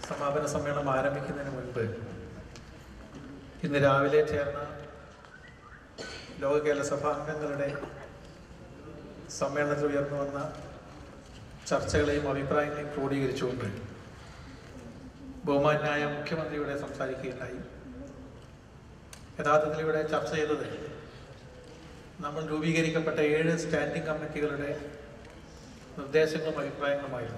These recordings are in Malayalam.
സമാപന സമ്മേളനം ആരംഭിക്കുന്നതിന് മുൻപ് ഇന്ന് രാവിലെ ചേർന്ന ലോക കേരള സഭ അംഗങ്ങളുടെ സമ്മേളനത്തിൽ ഉയർന്നു വന്ന ചർച്ചകളെയും അഭിപ്രായങ്ങളെയും ക്രോഡീകരിച്ചുകൊണ്ട് ബഹുമാനായ മുഖ്യമന്ത്രിയുടെ സംസാരിക്കുകയുണ്ടായി യഥാർത്ഥത്തിൽ ഇവിടെ ചർച്ച ചെയ്തത് നമ്മൾ രൂപീകരിക്കപ്പെട്ട ഏഴ് സ്റ്റാൻഡിംഗ് കമ്മിറ്റികളുടെ നിർദ്ദേശങ്ങളും അഭിപ്രായങ്ങളുമായിരുന്നു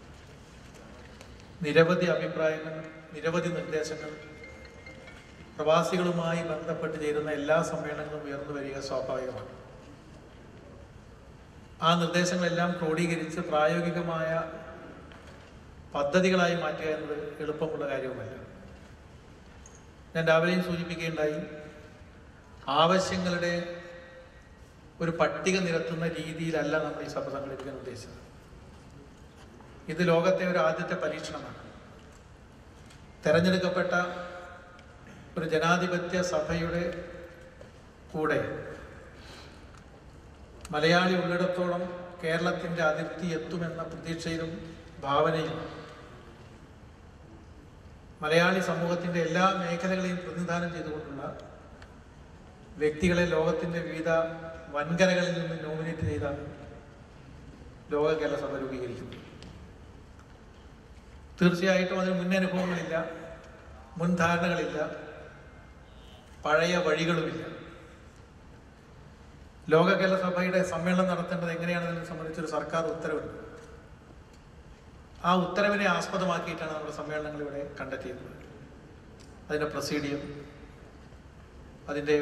നിരവധി അഭിപ്രായങ്ങൾ നിരവധി നിർദ്ദേശങ്ങൾ പ്രവാസികളുമായി ബന്ധപ്പെട്ട് ചേരുന്ന എല്ലാ സമ്മേളനങ്ങളും ഉയർന്നു വരിക സ്വാഭാവികമാണ് ആ നിർദ്ദേശങ്ങളെല്ലാം ക്രോഡീകരിച്ച് പ്രായോഗികമായ പദ്ധതികളായി മാറ്റുക എന്നത് എളുപ്പമുള്ള കാര്യവുമല്ല ഞാൻ രാവിലെയും സൂചിപ്പിക്കുകയുണ്ടായി ആവശ്യങ്ങളുടെ ഒരു പട്ടിക നിരത്തുന്ന രീതിയിലല്ല നമ്മൾ ഈ സഭ സംഘടിപ്പിക്കാൻ ഉദ്ദേശിച്ചത് ഇത് ലോകത്തെ ഒരു ആദ്യത്തെ പരീക്ഷണമാണ് തെരഞ്ഞെടുക്കപ്പെട്ട ഒരു ജനാധിപത്യ സഭയുടെ കൂടെ മലയാളി ഉള്ളിടത്തോളം കേരളത്തിൻ്റെ അതിർത്തി എത്തുമെന്ന പ്രതീക്ഷയിലും ഭാവനയും മലയാളി സമൂഹത്തിൻ്റെ എല്ലാ മേഖലകളെയും പ്രതിനിധാനം ചെയ്തുകൊണ്ടുള്ള വ്യക്തികളെ ലോകത്തിൻ്റെ വിവിധ വൻകരകളിൽ നിന്ന് നോമിനേറ്റ് ചെയ്താണ് ലോക കേരള സഭ രൂപീകരിക്കുന്നത് തീർച്ചയായിട്ടും അതിന് മുൻ അനുഭവങ്ങളില്ല മുൻധാരണകളില്ല പഴയ വഴികളുമില്ല ലോക കേരള സഭയുടെ സമ്മേളനം നടത്തേണ്ടത് എങ്ങനെയാണെന്നതിനെ സംബന്ധിച്ചൊരു സർക്കാർ ഉത്തരവുണ്ട് ആ ഉത്തരവിനെ ആസ്പദമാക്കിയിട്ടാണ് നമ്മുടെ സമ്മേളനങ്ങൾ ഇവിടെ കണ്ടെത്തിയിരുന്നത് അതിൻ്റെ പ്രൊസീഡിയം അതിൻ്റെ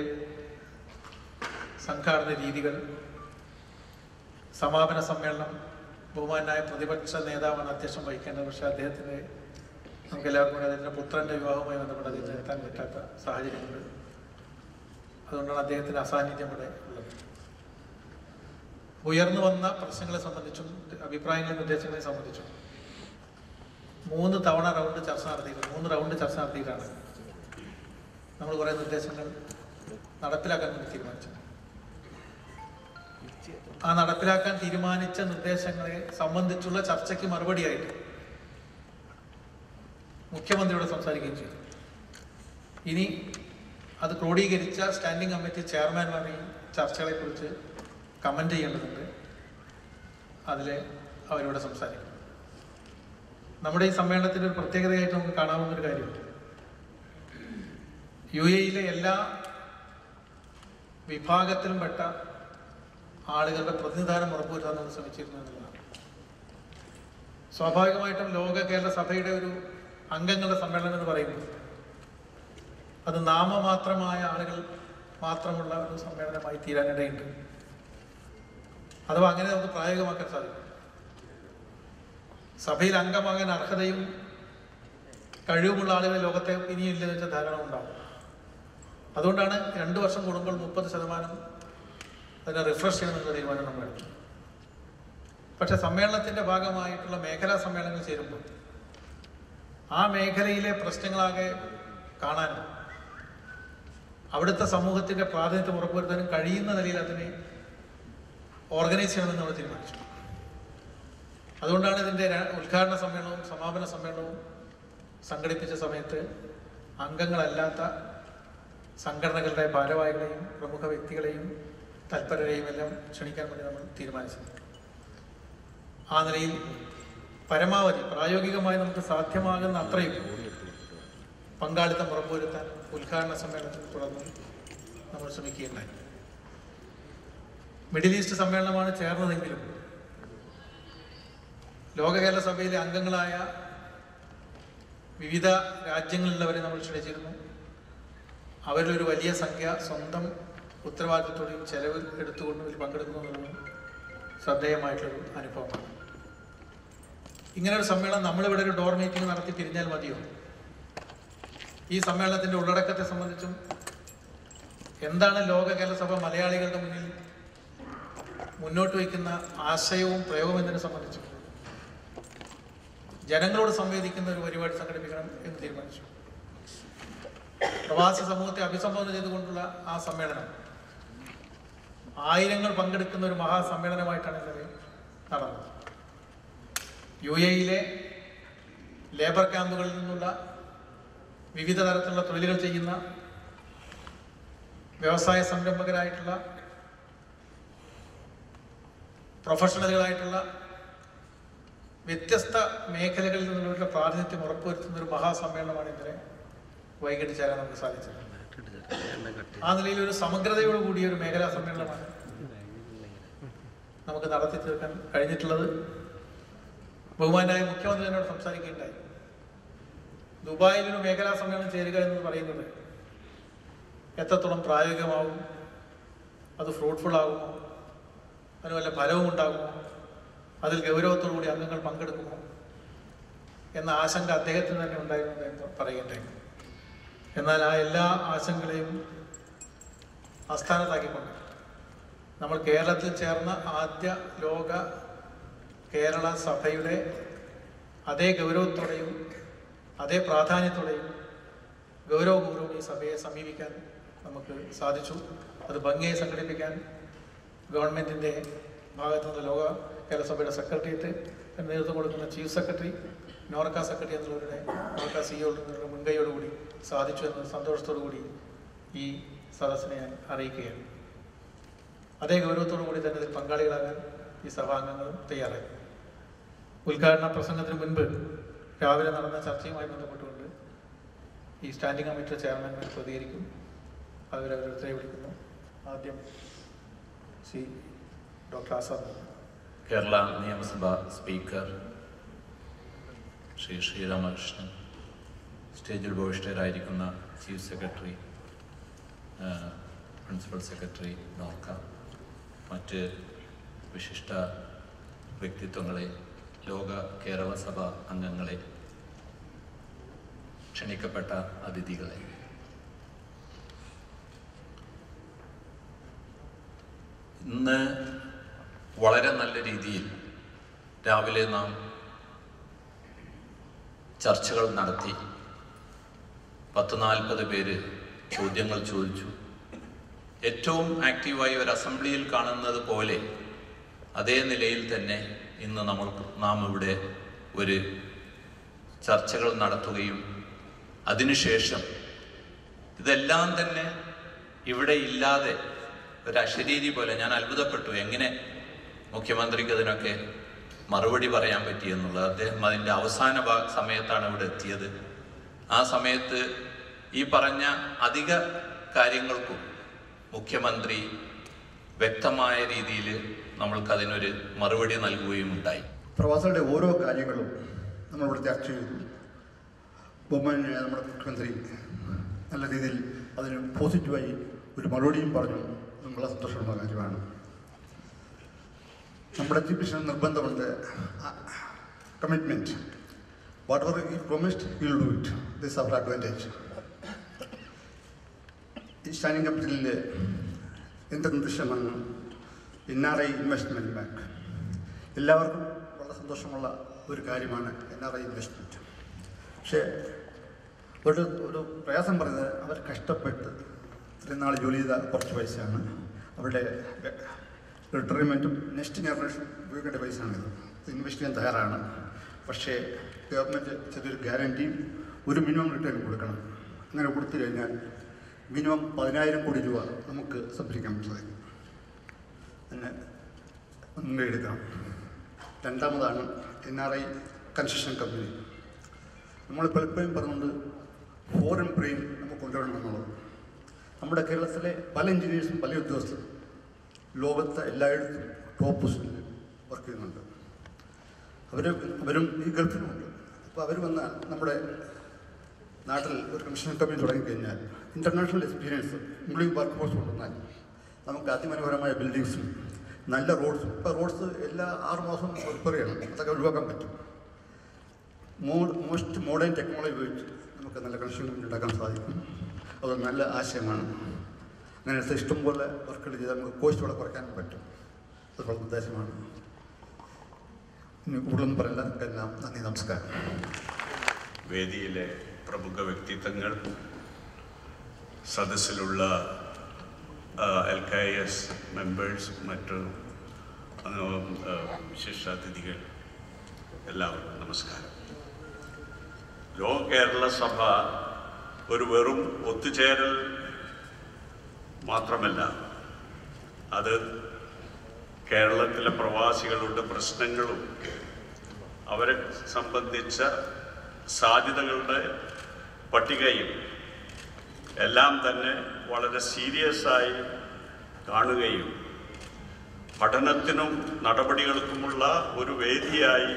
സംഘാടന രീതികൾ സമാപന സമ്മേളനം ബഹുമാനായ പ്രതിപക്ഷ നേതാവാണ് അധ്യക്ഷം വഹിക്കേണ്ടത് പക്ഷേ അദ്ദേഹത്തിന് നമുക്ക് എല്ലാവർക്കും കൂടി അതിൻ്റെ പുത്രൻ്റെ വിവാഹവുമായി ബന്ധപ്പെട്ട് അദ്ദേഹത്തിന് എത്താൻ പറ്റാത്ത സാഹചര്യമുണ്ട് അതുകൊണ്ടാണ് അദ്ദേഹത്തിന് അസാന്നിധ്യം ഇവിടെ ഉള്ളത് ഉയർന്നു വന്ന പ്രശ്നങ്ങളെ സംബന്ധിച്ചും അഭിപ്രായങ്ങളെ നിർദ്ദേശങ്ങളെ സംബന്ധിച്ചും മൂന്ന് തവണ റൗണ്ട് ചർച്ച നടത്തിയിട്ടുണ്ട് മൂന്ന് റൗണ്ട് ചർച്ച നടത്തിയിട്ടാണ് നമ്മൾ കുറേ നിർദ്ദേശങ്ങൾ നടപ്പിലാക്കാൻ വേണ്ടി തീരുമാനിച്ചത് ആ നടപ്പിലാക്കാൻ തീരുമാനിച്ച നിർദ്ദേശങ്ങളെ സംബന്ധിച്ചുള്ള ചർച്ചയ്ക്ക് മറുപടിയായിട്ട് മുഖ്യമന്ത്രിയോട് സംസാരിക്കുകയും ചെയ്തു ഇനി അത് ക്രോഡീകരിച്ച സ്റ്റാൻഡിംഗ് കമ്മിറ്റി ചെയർമാൻമാർ ഈ ചർച്ചകളെക്കുറിച്ച് കമൻ്റ് ചെയ്യേണ്ടതുണ്ട് അതിൽ അവരോട് സംസാരിക്കും നമ്മുടെ ഈ സമ്മേളനത്തിൻ്റെ ഒരു പ്രത്യേകതയായിട്ട് നമുക്ക് കാണാവുന്ന ഒരു കാര്യം യു എയിലെ എല്ലാ വിഭാഗത്തിലും പെട്ട ആളുകളുടെ പ്രതിനിധാനം ഉറപ്പുവരുത്താൻ നമ്മൾ ശ്രമിച്ചിരുന്നു എന്നുള്ളതാണ് സ്വാഭാവികമായിട്ടും ലോക കേരള സഭയുടെ ഒരു അംഗങ്ങളുടെ സമ്മേളനം എന്ന് പറയുമ്പോൾ അത് നാമമാത്രമായ ആളുകൾ മാത്രമുള്ള ഒരു സമ്മേളനമായി തീരാനിടയുണ്ട് അഥവാ അങ്ങനെ നമുക്ക് പ്രായോഗികമാക്കാൻ സാധിക്കും സഭയിൽ അംഗമാകാൻ അർഹതയും കഴിവുമുള്ള ആളുകൾ ലോകത്തെ ഇനിയില്ലെന്ന് വെച്ച ധാരണ ഉണ്ടാവും അതുകൊണ്ടാണ് രണ്ട് വർഷം കൂടുമ്പോൾ മുപ്പത് ശതമാനം അതിനെ റിഫ്രഷ് ചെയ്യണമെന്ന തീരുമാനം നമ്മൾ എടുത്തു പക്ഷെ സമ്മേളനത്തിന്റെ ഭാഗമായിട്ടുള്ള മേഖലാ സമ്മേളനങ്ങൾ ചേരുമ്പോൾ ആ മേഖലയിലെ പ്രശ്നങ്ങളാകെ കാണാനും അവിടുത്തെ സമൂഹത്തിന്റെ പ്രാതിനിധ്യം ഉറപ്പുവരുത്താനും കഴിയുന്ന നിലയിൽ അതിനെ ഓർഗനൈസ് ചെയ്യണമെന്ന് നമ്മൾ തീരുമാനിച്ചു അതുകൊണ്ടാണ് ഇതിൻ്റെ ഉദ്ഘാടന സമ്മേളനവും സമാപന സമ്മേളനവും സംഘടിപ്പിച്ച സമയത്ത് അംഗങ്ങളല്ലാത്ത സംഘടനകളുടെ ഭാരവാഹികളെയും പ്രമുഖ വ്യക്തികളെയും തൽപരരെയും എല്ലാം ക്ഷണിക്കാൻ വേണ്ടി നമ്മൾ തീരുമാനിച്ചത് ആ നിലയിൽ പരമാവധി പ്രായോഗികമായി നമുക്ക് സാധ്യമാകുന്ന അത്രയും പങ്കാളിത്തം ഉറപ്പുവരുത്താൻ ഉദ്ഘാടന സമ്മേളനത്തിൽ തുടർന്ന് നമ്മൾ ശ്രമിക്കുകയുണ്ടായി മിഡിൽ ഈസ്റ്റ് സമ്മേളനമാണ് ചേർന്നതെങ്കിലും ലോക കേരള സഭയിലെ അംഗങ്ങളായ വിവിധ രാജ്യങ്ങളിലുള്ളവരെ നമ്മൾ ക്ഷണിച്ചിരുന്നു അവരിലൊരു വലിയ സംഖ്യ സ്വന്തം ഉത്തരവാദിത്തത്തോടെയും ചെലവ് എടുത്തുകൊണ്ട് ഇതിൽ പങ്കെടുക്കുന്നു എന്നുള്ളത് ശ്രദ്ധേയമായിട്ടുള്ളൊരു അനുഭവമാണ് ഇങ്ങനെ ഒരു സമ്മേളനം നമ്മളിവിടെ ഒരു ഡോർ മീറ്റിംഗ് നടത്തി പിരിഞ്ഞാൽ മതിയോ ഈ സമ്മേളനത്തിന്റെ ഉള്ളടക്കത്തെ സംബന്ധിച്ചും എന്താണ് ലോക കേരള സഭ മലയാളികളുടെ മുന്നിൽ മുന്നോട്ട് വയ്ക്കുന്ന ആശയവും പ്രയോഗവും എന്നതിനെ സംബന്ധിച്ചും ജനങ്ങളോട് സംവേദിക്കുന്ന ഒരു പരിപാടി സംഘടിപ്പിക്കണം എന്ന് തീരുമാനിച്ചു പ്രവാസി സമൂഹത്തെ അഭിസംബോധന ചെയ്തുകൊണ്ടുള്ള ആ സമ്മേളനം ആയിരങ്ങൾ പങ്കെടുക്കുന്ന ഒരു മഹാസമ്മേളനമായിട്ടാണ് ഇന്നലെ നടന്നത് യു എയിലെ ലേബർ ക്യാമ്പുകളിൽ നിന്നുള്ള വിവിധ തരത്തിലുള്ള തൊഴിലുകൾ ചെയ്യുന്ന വ്യവസായ സംരംഭകരായിട്ടുള്ള പ്രൊഫഷണലുകളായിട്ടുള്ള വ്യത്യസ്ത മേഖലകളിൽ നിന്നുള്ള പ്രാതിനിധ്യം ഉറപ്പുവരുത്തുന്ന ഒരു മഹാസമ്മേളനമാണ് ഇന്നലെ വൈകിട്ട് ചേരാൻ നമുക്ക് സാധിച്ചത് ആ നിലയിൽ ഒരു സമഗ്രതയോട് കൂടിയ ഒരു മേഖലാ സമ്മേളനമാണ് നമുക്ക് നടത്തി തീർക്കാൻ കഴിഞ്ഞിട്ടുള്ളത് ബഹുമാനായ മുഖ്യമന്ത്രി എന്നോട് സംസാരിക്കുകയുണ്ടായി ദുബായിൽ ഒരു മേഖലാ സമ്മേളനം ചേരുക എന്ന് പറയുന്നത് എത്രത്തോളം പ്രായോഗികമാവും അത് ഫ്രൂട്ട്ഫുൾ ആകുമോ അതിന് വല്ല ഫലവും ഉണ്ടാകുമോ അതിൽ ഗൗരവത്തോടു കൂടി അംഗങ്ങൾ പങ്കെടുക്കുമോ എന്ന ആശങ്ക അദ്ദേഹത്തിന് തന്നെ ഉണ്ടായിരുന്നു എന്ന് പറയുകയുണ്ടായി എന്നാൽ ആ എല്ലാ ആശങ്കകളെയും ആസ്ഥാനത്താക്കിക്കൊണ്ട് നമ്മൾ കേരളത്തിൽ ചേർന്ന ആദ്യ ലോക കേരള സഭയുടെ അതേ ഗൗരവത്തോടെയും അതേ പ്രാധാന്യത്തോടെയും ഗൗരവപൂർവ്വം ഈ സഭയെ സമീപിക്കാൻ നമുക്ക് സാധിച്ചു അത് ഭംഗിയായി സംഘടിപ്പിക്കാൻ ഗവൺമെൻറ്റിൻ്റെ ഭാഗത്തു നിന്ന് ലോക കേരള സഭയുടെ സെക്രട്ടേറിയറ്റ് നേതൃത്വം കൊടുക്കുന്ന ചീഫ് സെക്രട്ടറി നോർക്ക സെക്രട്ടറി എന്നുള്ളവരുടെ നോർക്ക സിഇഒയുടെ മുൻകൈയോടുകൂടി സാധിച്ചു എന്ന സന്തോഷത്തോടു കൂടി ഈ സദസ്സിനെ ഞാൻ അറിയിക്കുകയാണ് അതേ ഗൗരവത്തോടു കൂടി തന്നെ ഇതിൽ പങ്കാളികളാകാൻ ഈ സഭാംഗങ്ങളും തയ്യാറായി ഉദ്ഘാടന പ്രസംഗത്തിന് മുൻപ് രാവിലെ നടന്ന ചർച്ചയുമായി ബന്ധപ്പെട്ടുകൊണ്ട് ഈ സ്റ്റാൻഡിംഗ് കമ്മിറ്റിയുടെ ചെയർമാൻമാർ പ്രതികരിക്കും അവരവരോരുത്തരെ വിളിക്കുന്നു ആദ്യം ശ്രീ ഡോക്ടർ ആസാദ് കേരള നിയമസഭ സ്പീക്കർ ശ്രീ ശ്രീരാമകൃഷ്ണൻ സ്റ്റേജിൽ ഉപവിഷ്ടരായിരിക്കുന്ന chief secretary principal secretary NORKA മറ്റ് വിശിഷ്ട വ്യക്തിത്വങ്ങളെ ലോക കേരള സഭ അംഗങ്ങളെ ക്ഷണിക്കപ്പെട്ട അതിഥികളെ ഇന്ന് വളരെ നല്ല രീതിയിൽ രാവിലെ നാം ചർച്ചകൾ നടത്തി പത്ത് നാൽപ്പത് പേര് ചോദ്യങ്ങൾ ചോദിച്ചു ഏറ്റവും ആക്റ്റീവായി ഒരു അസംബ്ലിയിൽ കാണുന്നത് പോലെ അതേ നിലയിൽ തന്നെ ഇന്ന് നമ്മൾ നാം ഇവിടെ ഒരു ചർച്ചകൾ നടത്തുകയും അതിനുശേഷം ഇതെല്ലാം തന്നെ ഇവിടെ ഇല്ലാതെ ഒരു അശരീരി പോലെ ഞാൻ അത്ഭുതപ്പെട്ടു എങ്ങനെ മുഖ്യമന്ത്രിക്ക് അതിനൊക്കെ മറുപടി പറയാൻ പറ്റിയെന്നുള്ളത് അദ്ദേഹം അതിൻ്റെ അവസാന ഭാ സമയത്താണ് ഇവിടെ എത്തിയത് ആ സമയത്ത് ഈ പറഞ്ഞ അധിക കാര്യങ്ങൾക്കും മുഖ്യമന്ത്രി വ്യക്തമായ രീതിയിൽ നമ്മൾക്കതിനൊരു മറുപടി നൽകുകയും ഉണ്ടായി പ്രവാസികളുടെ ഓരോ കാര്യങ്ങളും നമ്മളിവിടെ ചർച്ച ചെയ്തു ബഹുമാനായ നമ്മുടെ മുഖ്യമന്ത്രി നല്ല രീതിയിൽ അതിന് പോസിറ്റീവായി ഒരു മറുപടിയും പറഞ്ഞു നമ്മളെ സന്തോഷമുള്ള കാര്യമാണ് നമ്മുടെ ചീഫ് മിനിസ്റ്റർ നിർബന്ധമുണ്ട് commitment whatever he promised he'll do it this our advantage ഈ സ്റ്റാൻഡിംഗ് കമ്മിറ്റിയിൽ എൻ്റെ നിർദ്ദേശമാണ് N R I investment bank എല്ലാവർക്കും വളരെ സന്തോഷമുള്ള ഒരു കാര്യമാണ് എൻ ആർ ഐ ഇൻവെസ്റ്റ്മെൻറ്റ് പക്ഷേ ഒരു ഒരു പ്രയാസം പറയുന്നത് അവർ കഷ്ടപ്പെട്ട് ഇത്രയും നാൾ ജോലി ചെയ്ത കുറച്ച് പൈസയാണ് അവരുടെ റിട്ടയർമെൻറ്റും നെക്സ്റ്റ് ജനറേഷൻ ഉപയോഗിക്കേണ്ട പൈസയാണിത് ഇത് ഇൻവെസ്റ്റ് ചെയ്യാൻ തയ്യാറാണ് പക്ഷേ ഗവൺമെൻറ് ചെറിയൊരു ഗ്യാരണ്ടിയും ഒരു മിനിമം റിട്ടേൺ കൊടുക്കണം അങ്ങനെ കൊടുത്തു കഴിഞ്ഞാൽ മിനിമം പതിനായിരം കോടി രൂപ നമുക്ക് സംഭരിക്കാൻ സാധിക്കും പിന്നെ മുൻകൈ എടുക്കണം രണ്ടാമതാണ് N R I construction company നമ്മൾ പലപ്പോഴും പറഞ്ഞുകൊണ്ട് ഫോറിൻ ബ്രെയിൻ നമുക്ക് കൊണ്ടുവരണം എന്നുള്ളത് നമ്മുടെ കേരളത്തിലെ പല എഞ്ചിനീയേഴ്സും പല ഉദ്യോഗസ്ഥരും ലോകത്തെ എല്ലായിടത്തും ടോപ്പ് പൊസിഷനിൽ വർക്ക് ചെയ്യുന്നുണ്ട് അവർ അവരും ഈ ഗൾഫിലുമുണ്ട് അപ്പോൾ അവർ വന്നാൽ നമ്മുടെ നാട്ടിൽ ഒരു കൺസ്ട്രക്ഷൻ കമ്പനി തുടങ്ങിക്കഴിഞ്ഞാൽ international experience English work force കൊണ്ടുവന്നാൽ നമുക്ക് അതിമനോഹരമായ ബിൽഡിങ്സും നല്ല റോഡ്സും ഇപ്പോൾ റോഡ്സ് എല്ലാ ആറ് മാസം റിപ്പയർ ചെയ്യണം അതൊക്കെ ഒഴിവാക്കാൻ പറ്റും മോ മോസ്റ്റ് മോഡേൺ ടെക്നോളജി ഉപയോഗിച്ച് നമുക്ക് നല്ല കൺസ്ട്രക്ഷൻ കമ്പനി ഉണ്ടാക്കാൻ സാധിക്കും അത് നല്ല ആശയമാണ് അങ്ങനത്തെ ഇഷ്ടംപോലെ വർക്കുകൾ ചെയ്താൽ നമുക്ക് കോസ്റ്റ് വളരെ കുറയ്ക്കാനും പറ്റും അത് വളരെ നിർദ്ദേശമാണ് ഇനി കൂടുതലൊന്നും പറയില്ല എല്ലാം നന്ദി നമസ്കാരം വേദിയിലെ പ്രമുഖ വ്യക്തിത്വങ്ങൾ സദസ്സിലുള്ള എൽ കെ എസ് മെമ്പേഴ്സ് മറ്റു ആ, വിശിഷ്ടാതിഥികൾ എല്ലാവർക്കും നമസ്കാരം ലോ കേരള സഭ ഒരു വെറും ഒത്തുചേരൽ മാത്രമല്ല അത് കേരളത്തിലെ പ്രവാസികളുടെ പ്രശ്നങ്ങളും അവരെ സംബന്ധിച്ച സാധ്യതകളുടെ പട്ടികയും എല്ലാം തന്നെ വളരെ സീരിയസ് ആയി കാണുകയും പഠനത്തിനും നടപടികൾക്കുമുള്ള ഒരു വേദിയായി